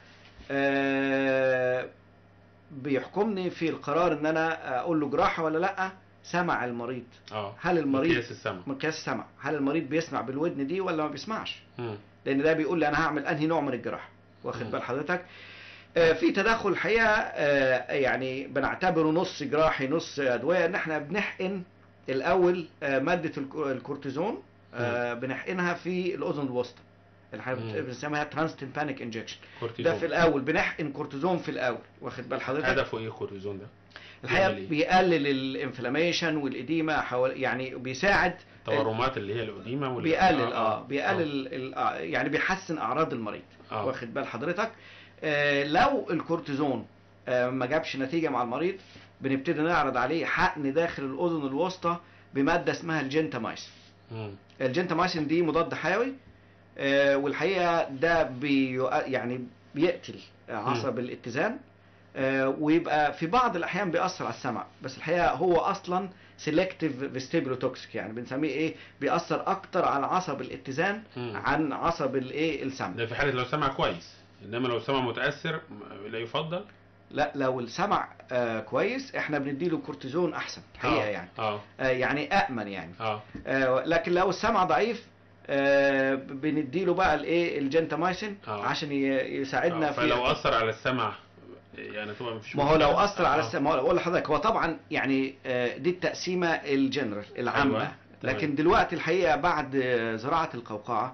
بيحكمني في القرار ان انا اقول له جراحه ولا لا سمع المريض اه هل المريض مقياس السمع مقياس السمع هل المريض بيسمع بالودن دي ولا ما بيسمعش مم. لان ده بيقول لي انا هعمل انهي نوع من الجراحه مم. واخد بال حضرتك آه، في تدخل الحقيقه آه، يعني بنعتبره نص جراحي نص ادويه ان احنا بنحقن الاول آه، ماده الك- الكورتيزون آه، بنحقنها في الاذن الوسطى اللي احنا مم. بنسميها ترانستمبانيك انجكشن كورتيزون ده في الاول بنحقن كورتيزون في الاول واخد بال حضرتك هدفه ايه الكورتيزون ده؟ الحقيقه بيعمل إيه؟ بيقلل الانفلاميشن والاديمه حوال يعني بيساعد التورمات اللي هي القديمه ولا بيقلل اه بيقلل ال- آه، يعني بيحسن اعراض المريض آه. واخد بال حضرتك آه لو الكورتيزون آه ما جابش نتيجه مع المريض بنبتدي نعرض عليه حقن داخل الاذن الوسطى بماده اسمها الجنتامايسين مم. الجنتامايسين دي مضاد حيوي آه والحقيقه ده بي يعني بيقتل عصب الاتزان آه ويبقى في بعض الاحيان بيأثر على السمع بس الحقيقه هو اصلا سيلكتيف فيستيبلو توكسيك يعني بنسميه ايه بيأثر اكتر على عصب الاتزان مم. عن عصب الايه السمع ده في حاله لو سمع كويس انما لو سمع متاثر م- لا يفضل لا لو السمع آه كويس احنا بنديله كورتيزون احسن الحقيقه آه. يعني اه آه يعني امن يعني اه آه لكن لو السمع ضعيف آه بنديله بقى الايه الجنتامايسين آه. عشان ي- يساعدنا آه. في فلو اثر على السمع يعني تبقى مفيش ما هو لو مشكلة. اثر على آه. السمع اقول لحضرتك هو طبعا يعني آه، دي التقسيمه الجنرال العامه أيوة، تمام. لكن دلوقتي الحقيقه بعد آه، زراعه القوقعه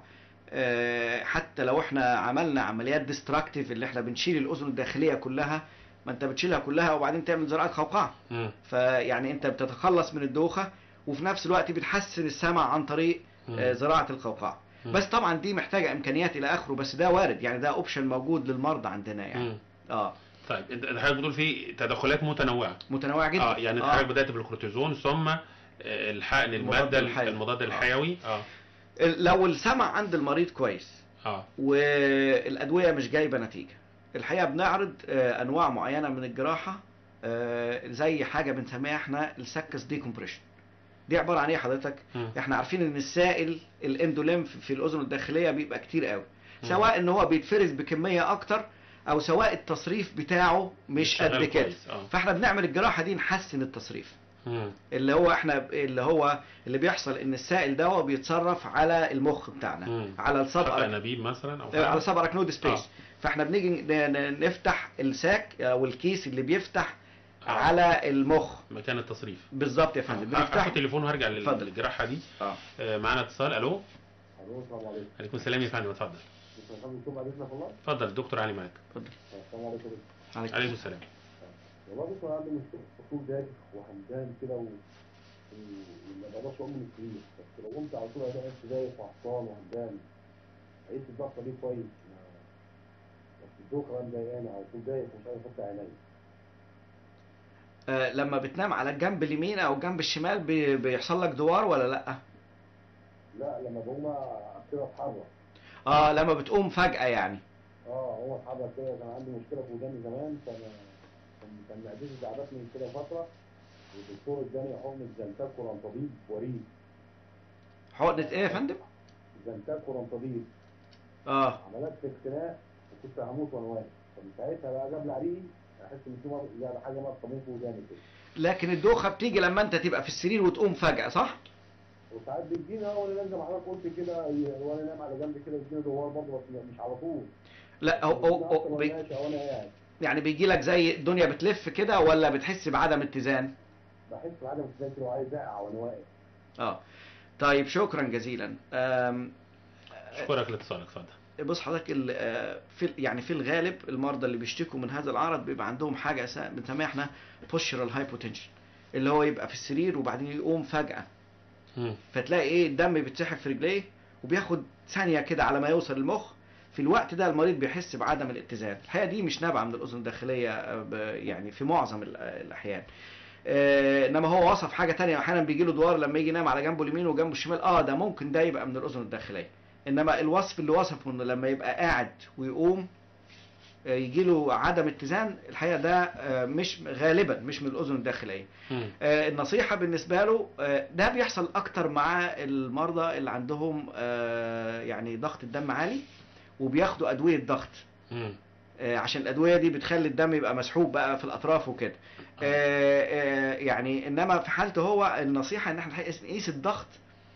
آه، حتى لو احنا عملنا عمليات ديستراكتيف اللي احنا بنشيل الاذن الداخليه كلها ما انت بتشيلها كلها وبعدين تعمل زراعه قوقعه مم. فيعني انت بتتخلص من الدوخه وفي نفس الوقت بتحسن السمع عن طريق مم. آه، زراعه القوقعه مم. بس طبعا دي محتاجه امكانيات الى اخره بس ده وارد يعني ده اوبشن موجود للمرضى عندنا يعني مم. اه طيب انت أنت حضرتك بتقول في تدخلات متنوعه متنوعه جدا اه يعني انت حضرتك بدات بالكورتيزون ثم آه، الحقن المضاد الماده الحيوي. المضاد آه. الحيوي اه لو السمع عند المريض كويس اه والادويه مش جايبه نتيجه الحقيقه بنعرض آه، انواع معينه من الجراحه آه، زي حاجه بنسميها احنا السكس ديكومبريشن دي عباره عن ايه حضرتك مم. احنا عارفين ان السائل الاندوليمف في الاذن الداخليه بيبقى كتير قوي مم. سواء ان هو بيتفرز بكميه اكتر او سواء التصريف بتاعه مش شغال قد كده كويس، اه فاحنا بنعمل الجراحه دي نحسن التصريف مم. اللي هو احنا اللي هو اللي بيحصل ان السائل ده بيتصرف على المخ بتاعنا مم. على السب حتى انابيب مثلا او على حاجة. سب اراكنود سبيس آه. فاحنا بنيجي ن- ن- نفتح الساك او الكيس اللي بيفتح آه. على المخ مكان التصريف بالظبط يا فندم آه، بنفتح هاخد تليفون وهرجع لل- اتفضل. للجراحه دي اه آه، معانا اتصال الو الو السلام عليكم عليكم السلام يا فندم اتفضل مش هنخلي نشوف بعد اذنك والله اتفضل الدكتور علي معاك السلام عليكم عليك. عليكم السلام والله بص انا عندي مشكله خصوم داخل وهمدان كده و وما بقدرش اقوم من السرير بس لو قمت على طول الاقي نفسي دايخ وعطشان وهمدان عيش الضغطه دي كويس ما- بس الدوخه بقى مضايقاني على طول دايخ ومش عارف افتح عيني آه لما بتنام على الجنب اليمين او الجنب الشمال بي- بيحصل لك دوار ولا لا لا لما بقوم ابتدي اتحرك اه لما بتقوم فجأة يعني اه هو اتحرك كده كان عندي مشكله في وداني زمان كان كان كان معدتي تعبتني كده فتره والدكتور اداني حقنه زنتاك ورنطبيب وريد حقنة ايه يا فندم زنتاك ورنطبيب اه عملت في اختناق وكنت هموت وانا واقف فمن ساعتها بقى جاب لي عريقي احس ان في مر- يعني حاجه مرطبين في وداني كده لكن الدوخة بتيجي لما انت تبقى في السرير وتقوم فجأة صح وساعات بيجيني اه وانا نازل زي ما حضرتك قلت كده ي- وانا نايم على جنب كده بيجيني دوار برضه بس مش على طول لا هو هو, هو وانا بي ماشي او انا قاعد يعني بيجي لك زي الدنيا بتلف كده ولا بتحس بعدم اتزان بحس بعدم اتزان كده وعايز اقع وانا واقف اه طيب شكرا جزيلا آم، اشكرك لاتصالك اتفضل بص حضرتك ال- آه، في يعني في الغالب المرضى اللي بيشتكوا من هذا العرض بيبقى عندهم حاجه اسا- بنسميها احنا بوشرال هايبوتنشن اللي هو يبقى في السرير وبعدين يقوم فجاه مم. فتلاقي ايه الدم بيتسحب في رجليه وبياخد ثانيه كده على ما يوصل المخ في الوقت ده المريض بيحس بعدم الاتزان الحقيقه دي مش نابعه من الاذن الداخليه آه، ب- يعني في معظم ال- آه، الاحيان آه، انما هو وصف حاجه تانية احيانا بيجي له دوار لما يجي ينام على جنبه اليمين وجنبه الشمال اه ده ممكن ده يبقى من الاذن الداخليه انما الوصف اللي وصفه انه لما يبقى قاعد ويقوم يجي له عدم اتزان الحقيقه ده آه، مش غالبا مش من الاذن الداخليه مم. آه، النصيحة بالنسبة له آه، ده بيحصل أكتر مع المرضى اللي عندهم آه، يعني ضغط الدم عالي وبياخدوا أدوية ضغط مم. آه، عشان الأدوية دي بتخلي الدم يبقى مسحوب بقى في الأطراف وكده آه، آه، يعني إنما في حالته هو النصيحة إن احنا الحقيقة نقيس الضغط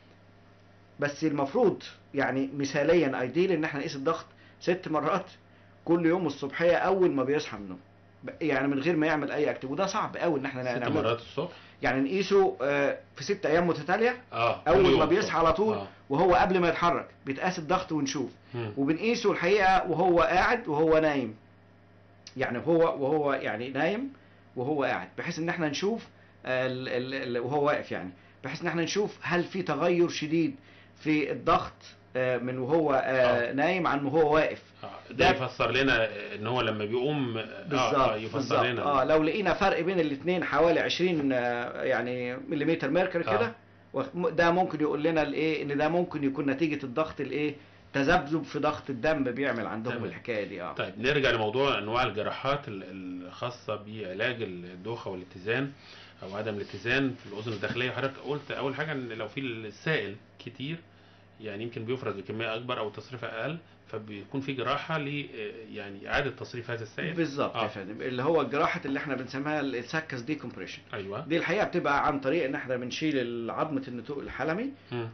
بس المفروض يعني مثاليا ايديل ان احنا نقيس الضغط ست مرات كل يوم الصبحيه اول ما بيصحى من النوم ب- يعني من غير ما يعمل اي اكتيف وده صعب قوي ان احنا ست نعمله مرات الصبح يعني نقيسه آه، في ست ايام متتاليه اه كل اول يوم ما الصبح. بيصحى على طول آه. وهو قبل ما يتحرك بيتقاس الضغط ونشوف مم. وبنقيسه الحقيقه وهو قاعد وهو نايم يعني هو وهو يعني نايم وهو قاعد بحيث ان احنا نشوف آه، ال- ال- ال- وهو واقف يعني بحيث ان احنا نشوف هل في تغير شديد في الضغط آه، من وهو آه، آه. نايم عن وهو واقف آه. ده ده- يفسر لنا ان هو لما بيقوم آه، بالظبط آه يفسر بالظبط لنا اه لو لقينا فرق بين الاثنين حوالي 20 آه، يعني مليمتر ميركوري آه. كده وخ- ده ممكن يقول لنا الايه ان ده ممكن يكون نتيجه الضغط الايه تذبذب في ضغط الدم بيعمل عندهم تمام. الحكايه دي اه طيب نرجع لموضوع انواع الجراحات ال- الخاصه بعلاج الدوخه والاتزان او عدم الاتزان في الاذن الداخليه حضرتك قلت اول حاجه ان لو في السائل كتير يعني يمكن بيفرز بكميه اكبر او تصريف اقل فبيكون في جراحه ل يعني اعاده تصريف هذا السائل بالظبط آه. يا فندم اللي هو جراحه اللي احنا بنسميها السكس ديكومبريشن ايوه دي الحقيقه بتبقى عن طريق ان احنا بنشيل عظمه النتوء الحلمي مم.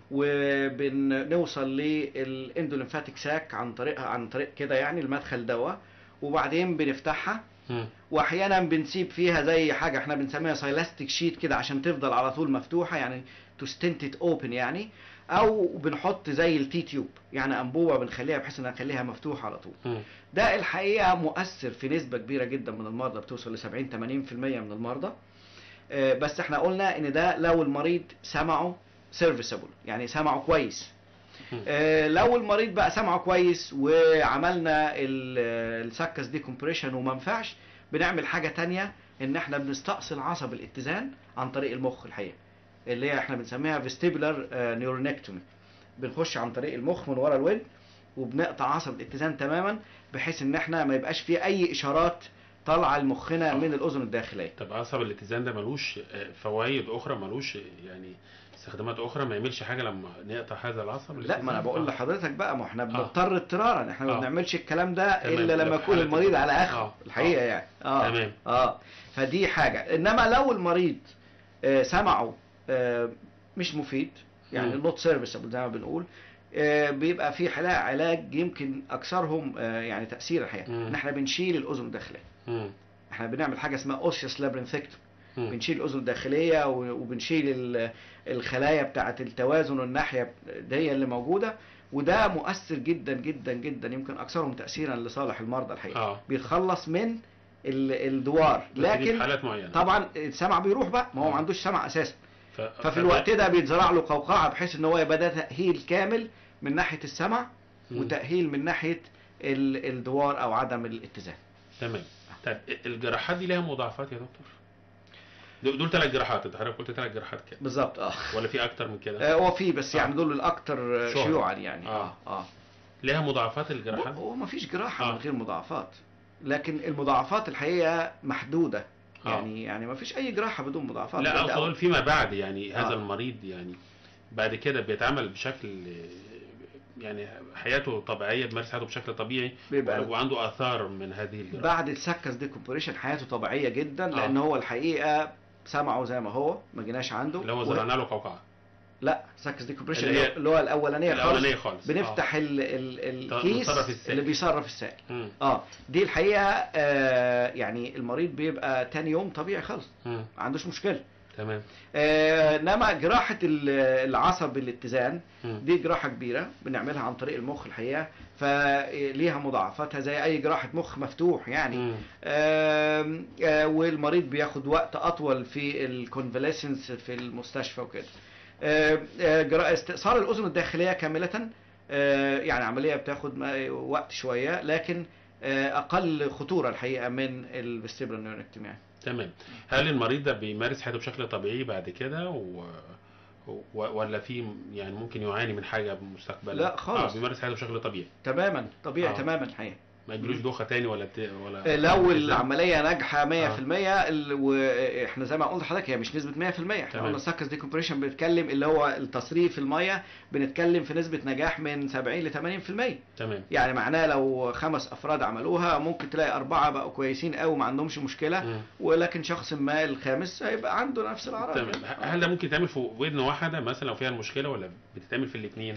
وبنوصل للاندوليمفاتيك ساك عن طريق عن طريق كده يعني المدخل دوا وبعدين بنفتحها مم. واحيانا بنسيب فيها زي حاجه احنا بنسميها سايلاستيك شيت كده عشان تفضل على طول مفتوحه يعني تو ستنتد اوبن يعني او بنحط زي التي تيوب يعني انبوبه بنخليها بحيث انها نخليها مفتوحه على طول مم. ده الحقيقه مؤثر في نسبه كبيره جدا من المرضى بتوصل ل 70 80% من المرضى آه، بس احنا قلنا ان ده لو المريض سمعه سيرفيسبل يعني سمعه كويس مم. آه، لو المريض بقى سمعه كويس وعملنا السكس دي كومبريشن وما نفعش بنعمل حاجه تانية ان احنا بنستأصل عصب الاتزان عن طريق المخ الحقيقه اللي هي احنا بنسميها فيستيبولار نيورونكتومي بنخش عن طريق المخ من ورا الودن وبنقطع عصب الاتزان تماما بحيث ان احنا ما يبقاش فيه اي اشارات طالعه لمخنا آه. من الاذن الداخليه طب عصب الاتزان ده ملوش آه، فوائد اخرى ملوش يعني استخدامات اخرى ما يعملش حاجه لما نقطع هذا العصب لا ما انا بقول آه. لحضرتك بقى ما احنا بنضطر اضطرارا احنا ما آه. بنعملش الكلام ده تمام. الا ده لما في يكون حالة المريض على الضغط. اخره آه. الحقيقه آه. يعني اه تمام. اه فدي حاجه انما لو المريض آه سمعه آه مش مفيد يعني مم. نوت سيرفيسبل زي ما بنقول آه بيبقى في حلا- علاج يمكن اكثرهم آه يعني تاثير الحقيقه مم. ان احنا بنشيل الاذن الداخليه مم. احنا بنعمل حاجه اسمها اوسيوس لابرنثكتوم مم. بنشيل الاذن الداخليه و- وبنشيل ال- الخلايا بتاعه التوازن والناحيه دي اللي موجوده وده مؤثر جدا جدا جدا يمكن اكثرهم تاثيرا لصالح المرضى الحقيقه اه بيتخلص من ال- الدوار بس دي في لكن حالات معينه طبعا السمع بيروح بقى ما هو ما آه. عندوش سمع اساسا ف... ففي الوقت ده بيتزرع له قوقعه بحيث ان هو يبقى ده تاهيل كامل من ناحيه السمع مم. وتاهيل من ناحيه ال- الدوار او عدم الاتزان تمام طب الجراحات دي لها مضاعفات يا دكتور دول دول ثلاث جراحات انت حضرتك قلت ثلاث جراحات كده بالظبط اه ولا في اكتر من كده آه، هو في بس يعني آه. دول الاكثر شهرة. شيوعا يعني آه. اه اه لها مضاعفات الجراحات هو ما فيش جراحه آه. من غير مضاعفات لكن المضاعفات الحقيقه محدوده آه. يعني يعني ما فيش اي جراحه بدون مضاعفات لا ده اقصد أول- اقول فيما بعد يعني هذا آه. المريض يعني بعد كده بيتعامل بشكل يعني حياته طبيعيه بيمارس حياته بشكل طبيعي بيبقى وعنده اثار من هذه الجراحه بعد السكس ديكومبريشن حياته طبيعيه جدا آه. لان هو الحقيقه سمعه زي ما هو ما جيناش عنده اللي هو و- زرعنا له قوقعه لا سكس ديكومبريشن اللي هي- اللي هو الاولانيه خالص الاولانيه خالص بنفتح ال ال الكيس بنصرف السائل. اللي بيصرف السائل آه. مم. اه دي الحقيقه آه يعني المريض بيبقى تاني يوم طبيعي خالص مم. ما عندوش مشكله تمام آه، انما جراحه ال- العصب الاتزان مم. دي جراحه كبيره بنعملها عن طريق المخ الحقيقه فليها مضاعفاتها زي اي جراحه مخ مفتوح يعني مم. آم، آه، والمريض بياخد وقت اطول في الكونفاليسنس في المستشفى وكده آه، آه، جرا- استئصال الاذن الداخليه كامله آه، يعني عمليه بتاخد م- وقت شويه لكن آه، اقل خطوره الحقيقه من الفيستيبرال نيوركتومي يعني. تمام هل المريض ده بيمارس حياته بشكل طبيعي بعد كده و... و... ولا في يعني ممكن يعاني من حاجه مستقبلا لا خالص. آه بيمارس حياته بشكل طبيعي تماما طبيعي آه. تماما الحقيقه ما يجيلوش دوخه تاني ولا ت... ولا لو إزاي؟ العمليه ناجحه 100% آه. ال- واحنا زي ما قلت لحضرتك هي مش نسبه 100% احنا تمام. قلنا السكس ديكومبريشن بنتكلم اللي هو التصريف الميه بنتكلم في نسبه نجاح من 70 ل 80% تمام يعني معناه لو خمس افراد عملوها ممكن تلاقي اربعه بقوا كويسين قوي ما عندهمش مشكله مم. ولكن شخص ما الخامس هيبقى عنده نفس الاعراض تمام يعني. هل ده ممكن يتعمل في ودن واحده مثلا لو فيها المشكله ولا بتتعمل في الاثنين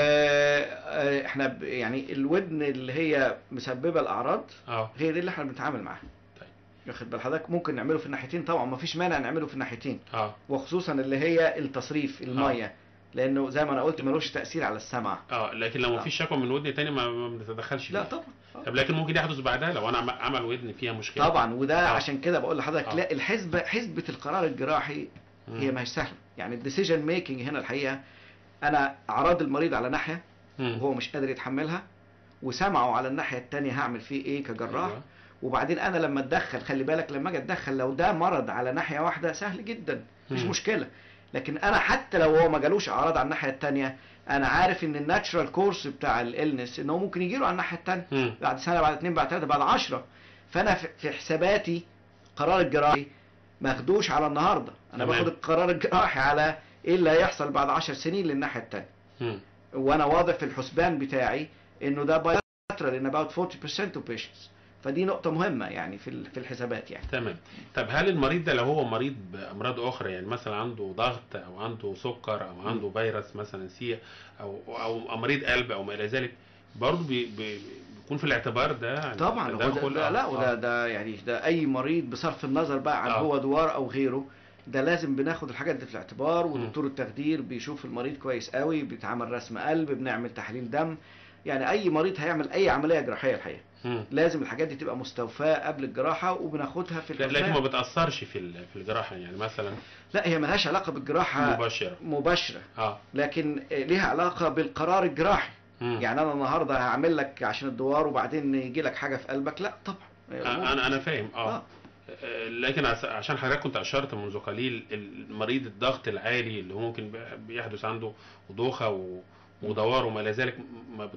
آه، آه، احنا ب- يعني الودن اللي هي مسببه الاعراض اه هي دي اللي احنا بنتعامل معاها طيب. واخد بال حضرتك ممكن نعمله في الناحيتين طبعا ما فيش مانع نعمله في الناحيتين اه وخصوصا اللي هي التصريف الميه لانه زي ما انا قلت ملوش تاثير على السمع اه لكن لو آه. مفيش شكوى من ودن تاني ما ما بنتدخلش لا فيها. طبعا آه. طب لكن ممكن يحدث بعدها لو انا عم- عمل ودن فيها مشكله طبعا وده آه. عشان كده بقول لحضرتك آه. لا الحسبه حسبه القرار الجراحي مم. هي ما هي سهله يعني الديسيجن ميكنج هنا الحقيقه انا اعراض المريض على ناحيه مم. وهو مش قادر يتحملها وسمعه على الناحيه الثانيه هعمل فيه ايه كجراح أيوة. وبعدين انا لما اتدخل خلي بالك لما اجي اتدخل لو ده مرض على ناحيه واحده سهل جدا مفيش مم. مشكله لكن انا حتى لو هو ما جالوش اعراض على الناحيه الثانيه انا عارف ان الناتشرال كورس بتاع الالنس ان هو ممكن يجيله على الناحيه الثانيه مم. بعد سنه بعد اثنين بعد ثلاثه بعد عشرة فانا في في حساباتي قرار الجراحي ماخدوش على النهارده انا تمام. باخد القرار الجراحي على ايه اللي هيحصل بعد 10 سنين للناحيه الثانيه مم. وانا واضح في الحسبان بتاعي انه ده bilateral in about 40% of patients فدي نقطة مهمة يعني في ال- في الحسابات يعني تمام طب هل المريض ده لو هو مريض بامراض اخرى يعني مثلا عنده ضغط او عنده سكر او عنده فيروس مثلا سي او او مريض قلب او ما الى ذلك برضه بي بي بيكون في الاعتبار ده يعني طبعا هو ده تدخل ده لا آه، وده آه. ده يعني ده اي مريض بصرف النظر بقى عن آه. هو دوار او غيره ده لازم بناخد الحاجات دي في الاعتبار ودكتور التخدير بيشوف المريض كويس قوي بيتعمل رسم قلب بنعمل تحليل دم يعني اي مريض هيعمل اي عمليه جراحيه الحقيقه مم. لازم الحاجات دي تبقى مستوفاه قبل الجراحه وبناخدها في لا- لكن ما الحسبان بتاثرش في ال- في الجراحه يعني مثلا لا هي ملهاش علاقه بالجراحه مباشره مباشره اه لكن ليها علاقه بالقرار الجراحي مم. يعني انا النهارده هعمل لك عشان الدوار وبعدين يجي لك حاجه في قلبك لا طبعا آه، انا انا فاهم اه آه. آه، لكن عس- عشان حضرتك كنت اشرت منذ قليل المريض الضغط العالي اللي هو ممكن بي- بيحدث عنده دوخه و- ودوار وما الى ذلك ما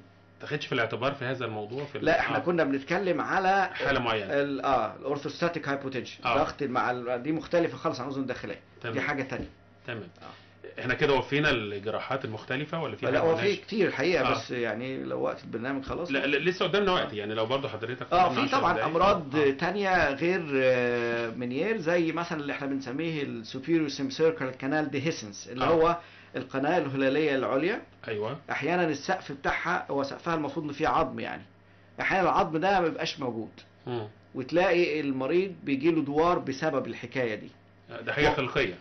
تاخدش في الاعتبار في هذا الموضوع في ال- لا احنا آه. كنا بنتكلم على حاله معينه ال- اه الاورثوستاتيك هايبوتنشن آه. ضغط مع ال- دي مختلفه خالص عن الاذن الداخليه تمام. دي حاجه تانية تمام احنا كده وفينا الجراحات المختلفه ولا في لا حاجة هو في ملهاش؟ كتير الحقيقه آه. بس يعني لو وقت البرنامج خلاص لا لا، لسه قدامنا وقت يعني لو برضو حضرتك اه قدامنا في 10 طبعا دقايق. امراض آه. تانية غير آه، منيير زي مثلا اللي احنا بنسميه السوبيريور سيمسيركل كانال ديهيسنس اللي آه. هو القناه الهلاليه العليا ايوه احيانا السقف بتاعها هو سقفها المفروض ان فيه عظم يعني احيانا العظم ده ما بيبقاش موجود مم. وتلاقي المريض بيجي له دوار بسبب الحكايه دي ده حاجه خلقيه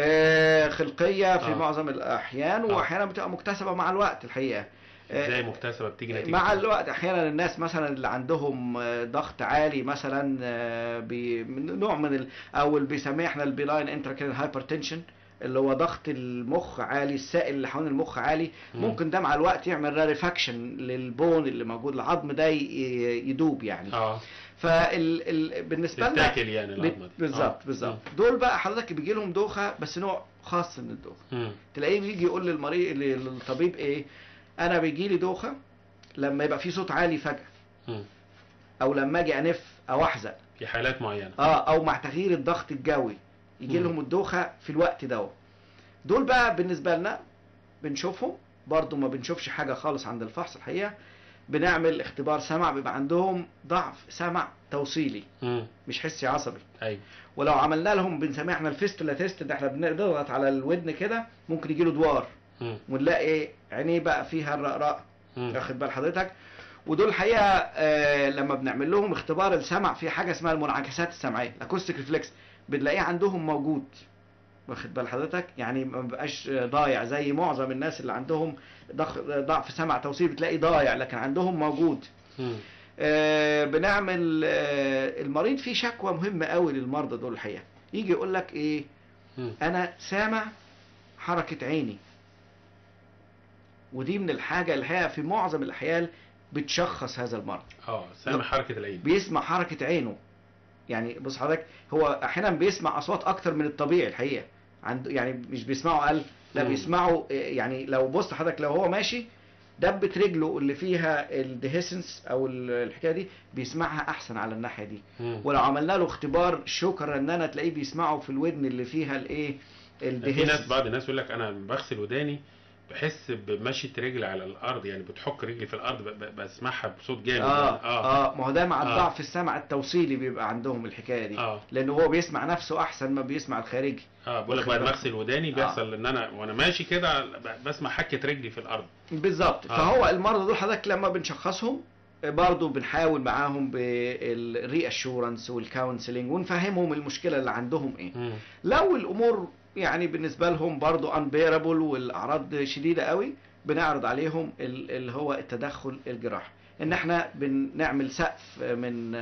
آه، خلقيه في آه. معظم الاحيان آه. واحيانا بتبقى مكتسبه مع الوقت الحقيقه آه، ازاي مكتسبه بتيجي نتيجه مع الوقت احيانا الناس مثلا اللي عندهم آه، ضغط عالي مثلا آه، بي- من نوع من ال او اللي بيسميه احنا البيلاين انتراكرين هايبرتنشن اللي هو ضغط المخ عالي السائل اللي حوالين المخ عالي مم. ممكن ده مع الوقت يعمل راريفاكشن للبون اللي موجود العظم ده ي- يدوب يعني اه فال ال... بالنسبه لنا تتاكل يعني بت- العظمه دي بالظبط آه. بالظبط دول بقى حضرتك بيجي لهم دوخه بس نوع خاص من الدوخه مم. تلاقيه بيجي يقول للمريض للطبيب ايه انا بيجي لي دوخه لما يبقى في صوت عالي فجاه مم. او لما اجي انف او احزق في حالات معينه اه او مع تغيير الضغط الجوي يجي مم. لهم الدوخه في الوقت ده دول بقى بالنسبه لنا بنشوفهم برضو ما بنشوفش حاجه خالص عند الفحص الحقيقه بنعمل اختبار سمع بيبقى عندهم ضعف سمع توصيلي مم. مش حسي عصبي ايوه ولو عملنا لهم بنسميه احنا الفيستولا تيست ده احنا بنضغط على الودن كده ممكن يجي له دوار مم. ونلاقي عينيه بقى فيها الرقراق مم. واخد بال حضرتك ودول الحقيقه آه لما بنعمل لهم اختبار السمع في حاجه اسمها المنعكسات السمعيه الاكوستيك ريفلكس بنلاقيه عندهم موجود واخد بال حضرتك يعني ما بيبقاش آه، ضايع زي معظم الناس اللي عندهم ضخ- ضعف سمع توصيل بتلاقي ضايع لكن عندهم موجود مم. آه، بنعمل آه، المريض فيه شكوى مهمه قوي للمرضى دول الحقيقه يجي يقول لك ايه مم. انا سامع حركه عيني ودي من الحاجه اللي هي في معظم الاحيان بتشخص هذا المرض اه سامع حركه العين بيسمع حركه عينه يعني بص حضرتك هو احيانا بيسمع اصوات اكتر من الطبيعي الحقيقه عنده يعني مش بيسمعوا اقل لا مم. بيسمعوا آه، يعني لو بص حضرتك لو هو ماشي دبة رجله اللي فيها الديهيسنس او ال- الحكايه دي بيسمعها احسن على الناحيه دي مم. ولو عملنا له اختبار شوكة رنانه تلاقيه بيسمعه في الودن اللي فيها الايه في ناس الديهيسنس بعض الناس يقول لك انا بغسل وداني بحس بمشية رجلي على الارض يعني بتحك رجلي في الارض ب- ب- بسمعها بصوت جامد اه يعني. اه اه ما هو ده مع آه. الضعف السمع التوصيلي بيبقى عندهم الحكايه دي اه لان هو بيسمع نفسه احسن ما بيسمع الخارجي اه بقول لك واخد بعد ما بالك؟ اغسل وداني بيحصل ان انا وانا ماشي كده ب- بسمع حكه رجلي في الارض بالظبط آه. فهو المرضى دول حضرتك لما بنشخصهم برضه بنحاول معاهم بالري اشورنس والكونسلنج ونفهمهم المشكله اللي عندهم ايه مم. لو الامور يعني بالنسبه لهم برضه انبيرابل والاعراض شديده قوي بنعرض عليهم ال- اللي هو التدخل الجراحي ان احنا بنعمل سقف من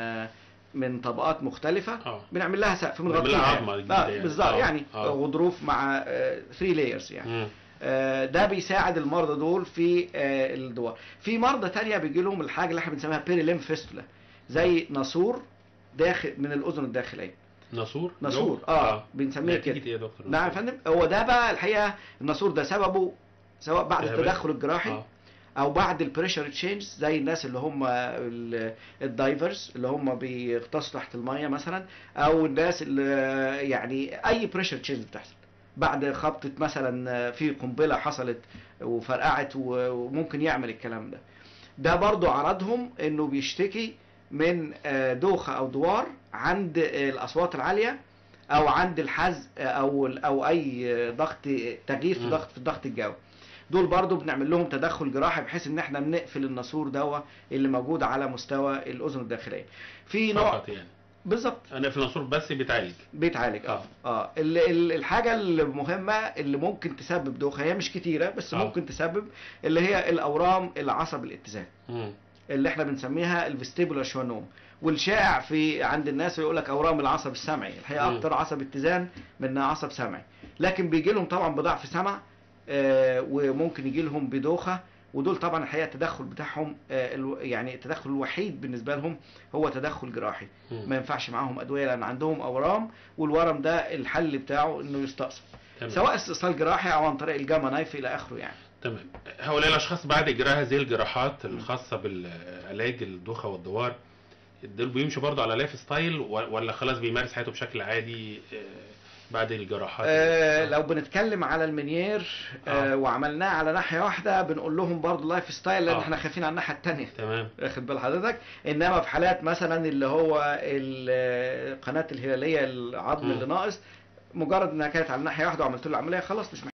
من طبقات مختلفه اه بنعمل لها سقف بنعمل بنغطيها لها يعني. عظمة جديدة آه يعني. بالظبط آه. يعني آه. غضروف مع 3 لايرز يعني مم. آه، ده بيساعد المرضى دول في آه، الدواء في مرضى تانية بيجي لهم الحاجه اللي احنا بنسميها بيريليم فيستولا زي ناسور داخل من الاذن الداخليه ناسور ناسور جو؟ اه بنسميه كده نتيجة ايه يا دكتور نعم يا فندم هو ده بقى الحقيقه الناسور ده سببه سواء بعد التهابات؟ التدخل الجراحي اه او بعد البريشر تشينج زي الناس اللي هم ال- الدايفرز اللي هم بيغطسوا تحت الميه مثلا او الناس اللي يعني اي بريشر تشينج بتحصل بعد خبطه مثلا في قنبله حصلت وفرقعت و- وممكن يعمل الكلام ده ده برضو عرضهم انه بيشتكي من آه، دوخه او دوار عند آه، الاصوات العاليه او عند الحزق آه، او او اي آه، ضغط تغيير في مم. ضغط في الضغط الجوي دول برضو بنعمل لهم تدخل جراحي بحيث ان احنا بنقفل الناسور دوا اللي موجود على مستوى الاذن الداخليه في نوع فقط يعني بالظبط انا في الناسور بس بيتعالج بيتعالج اه آه. اه ال- ال- الحاجه المهمه اللي ممكن تسبب دوخه هي مش كتيره بس آه. ممكن تسبب اللي هي الاورام العصب الاتزان مم. اللي احنا بنسميها الفيستيبولار شوانوم والشائع في عند الناس يقول لك اورام العصب السمعي الحقيقه مم. اكتر عصب اتزان منها عصب سمعي لكن بيجي لهم طبعا بضعف سمع آه، وممكن يجي لهم بدوخه ودول طبعا الحقيقه التدخل بتاعهم آه، الو- يعني التدخل الوحيد بالنسبه لهم هو تدخل جراحي مم. ما ينفعش معاهم ادويه لان عندهم اورام والورم ده الحل بتاعه انه يستأصل تمام. سواء استئصال جراحي او عن طريق الجاما نايف الى اخره يعني تمام هؤلاء الاشخاص بعد اجراء هذه الجراحات الخاصه بالعلاج الدوخه والدوار دول بيمشوا برضه على لايف ستايل و- ولا خلاص بيمارس حياته بشكل عادي آه، بعد الجراحات آه لو بنتكلم على المنيير آه آه. وعملناه على ناحيه واحده بنقول لهم برضه لايف ستايل لان آه. احنا خايفين على الناحيه الثانيه تمام واخد بال حضرتك انما في حالات مثلا اللي هو ال- قناه الهلاليه العظم مم. اللي ناقص مجرد انها كانت على ناحيه واحده وعملت له العمليه خلاص مش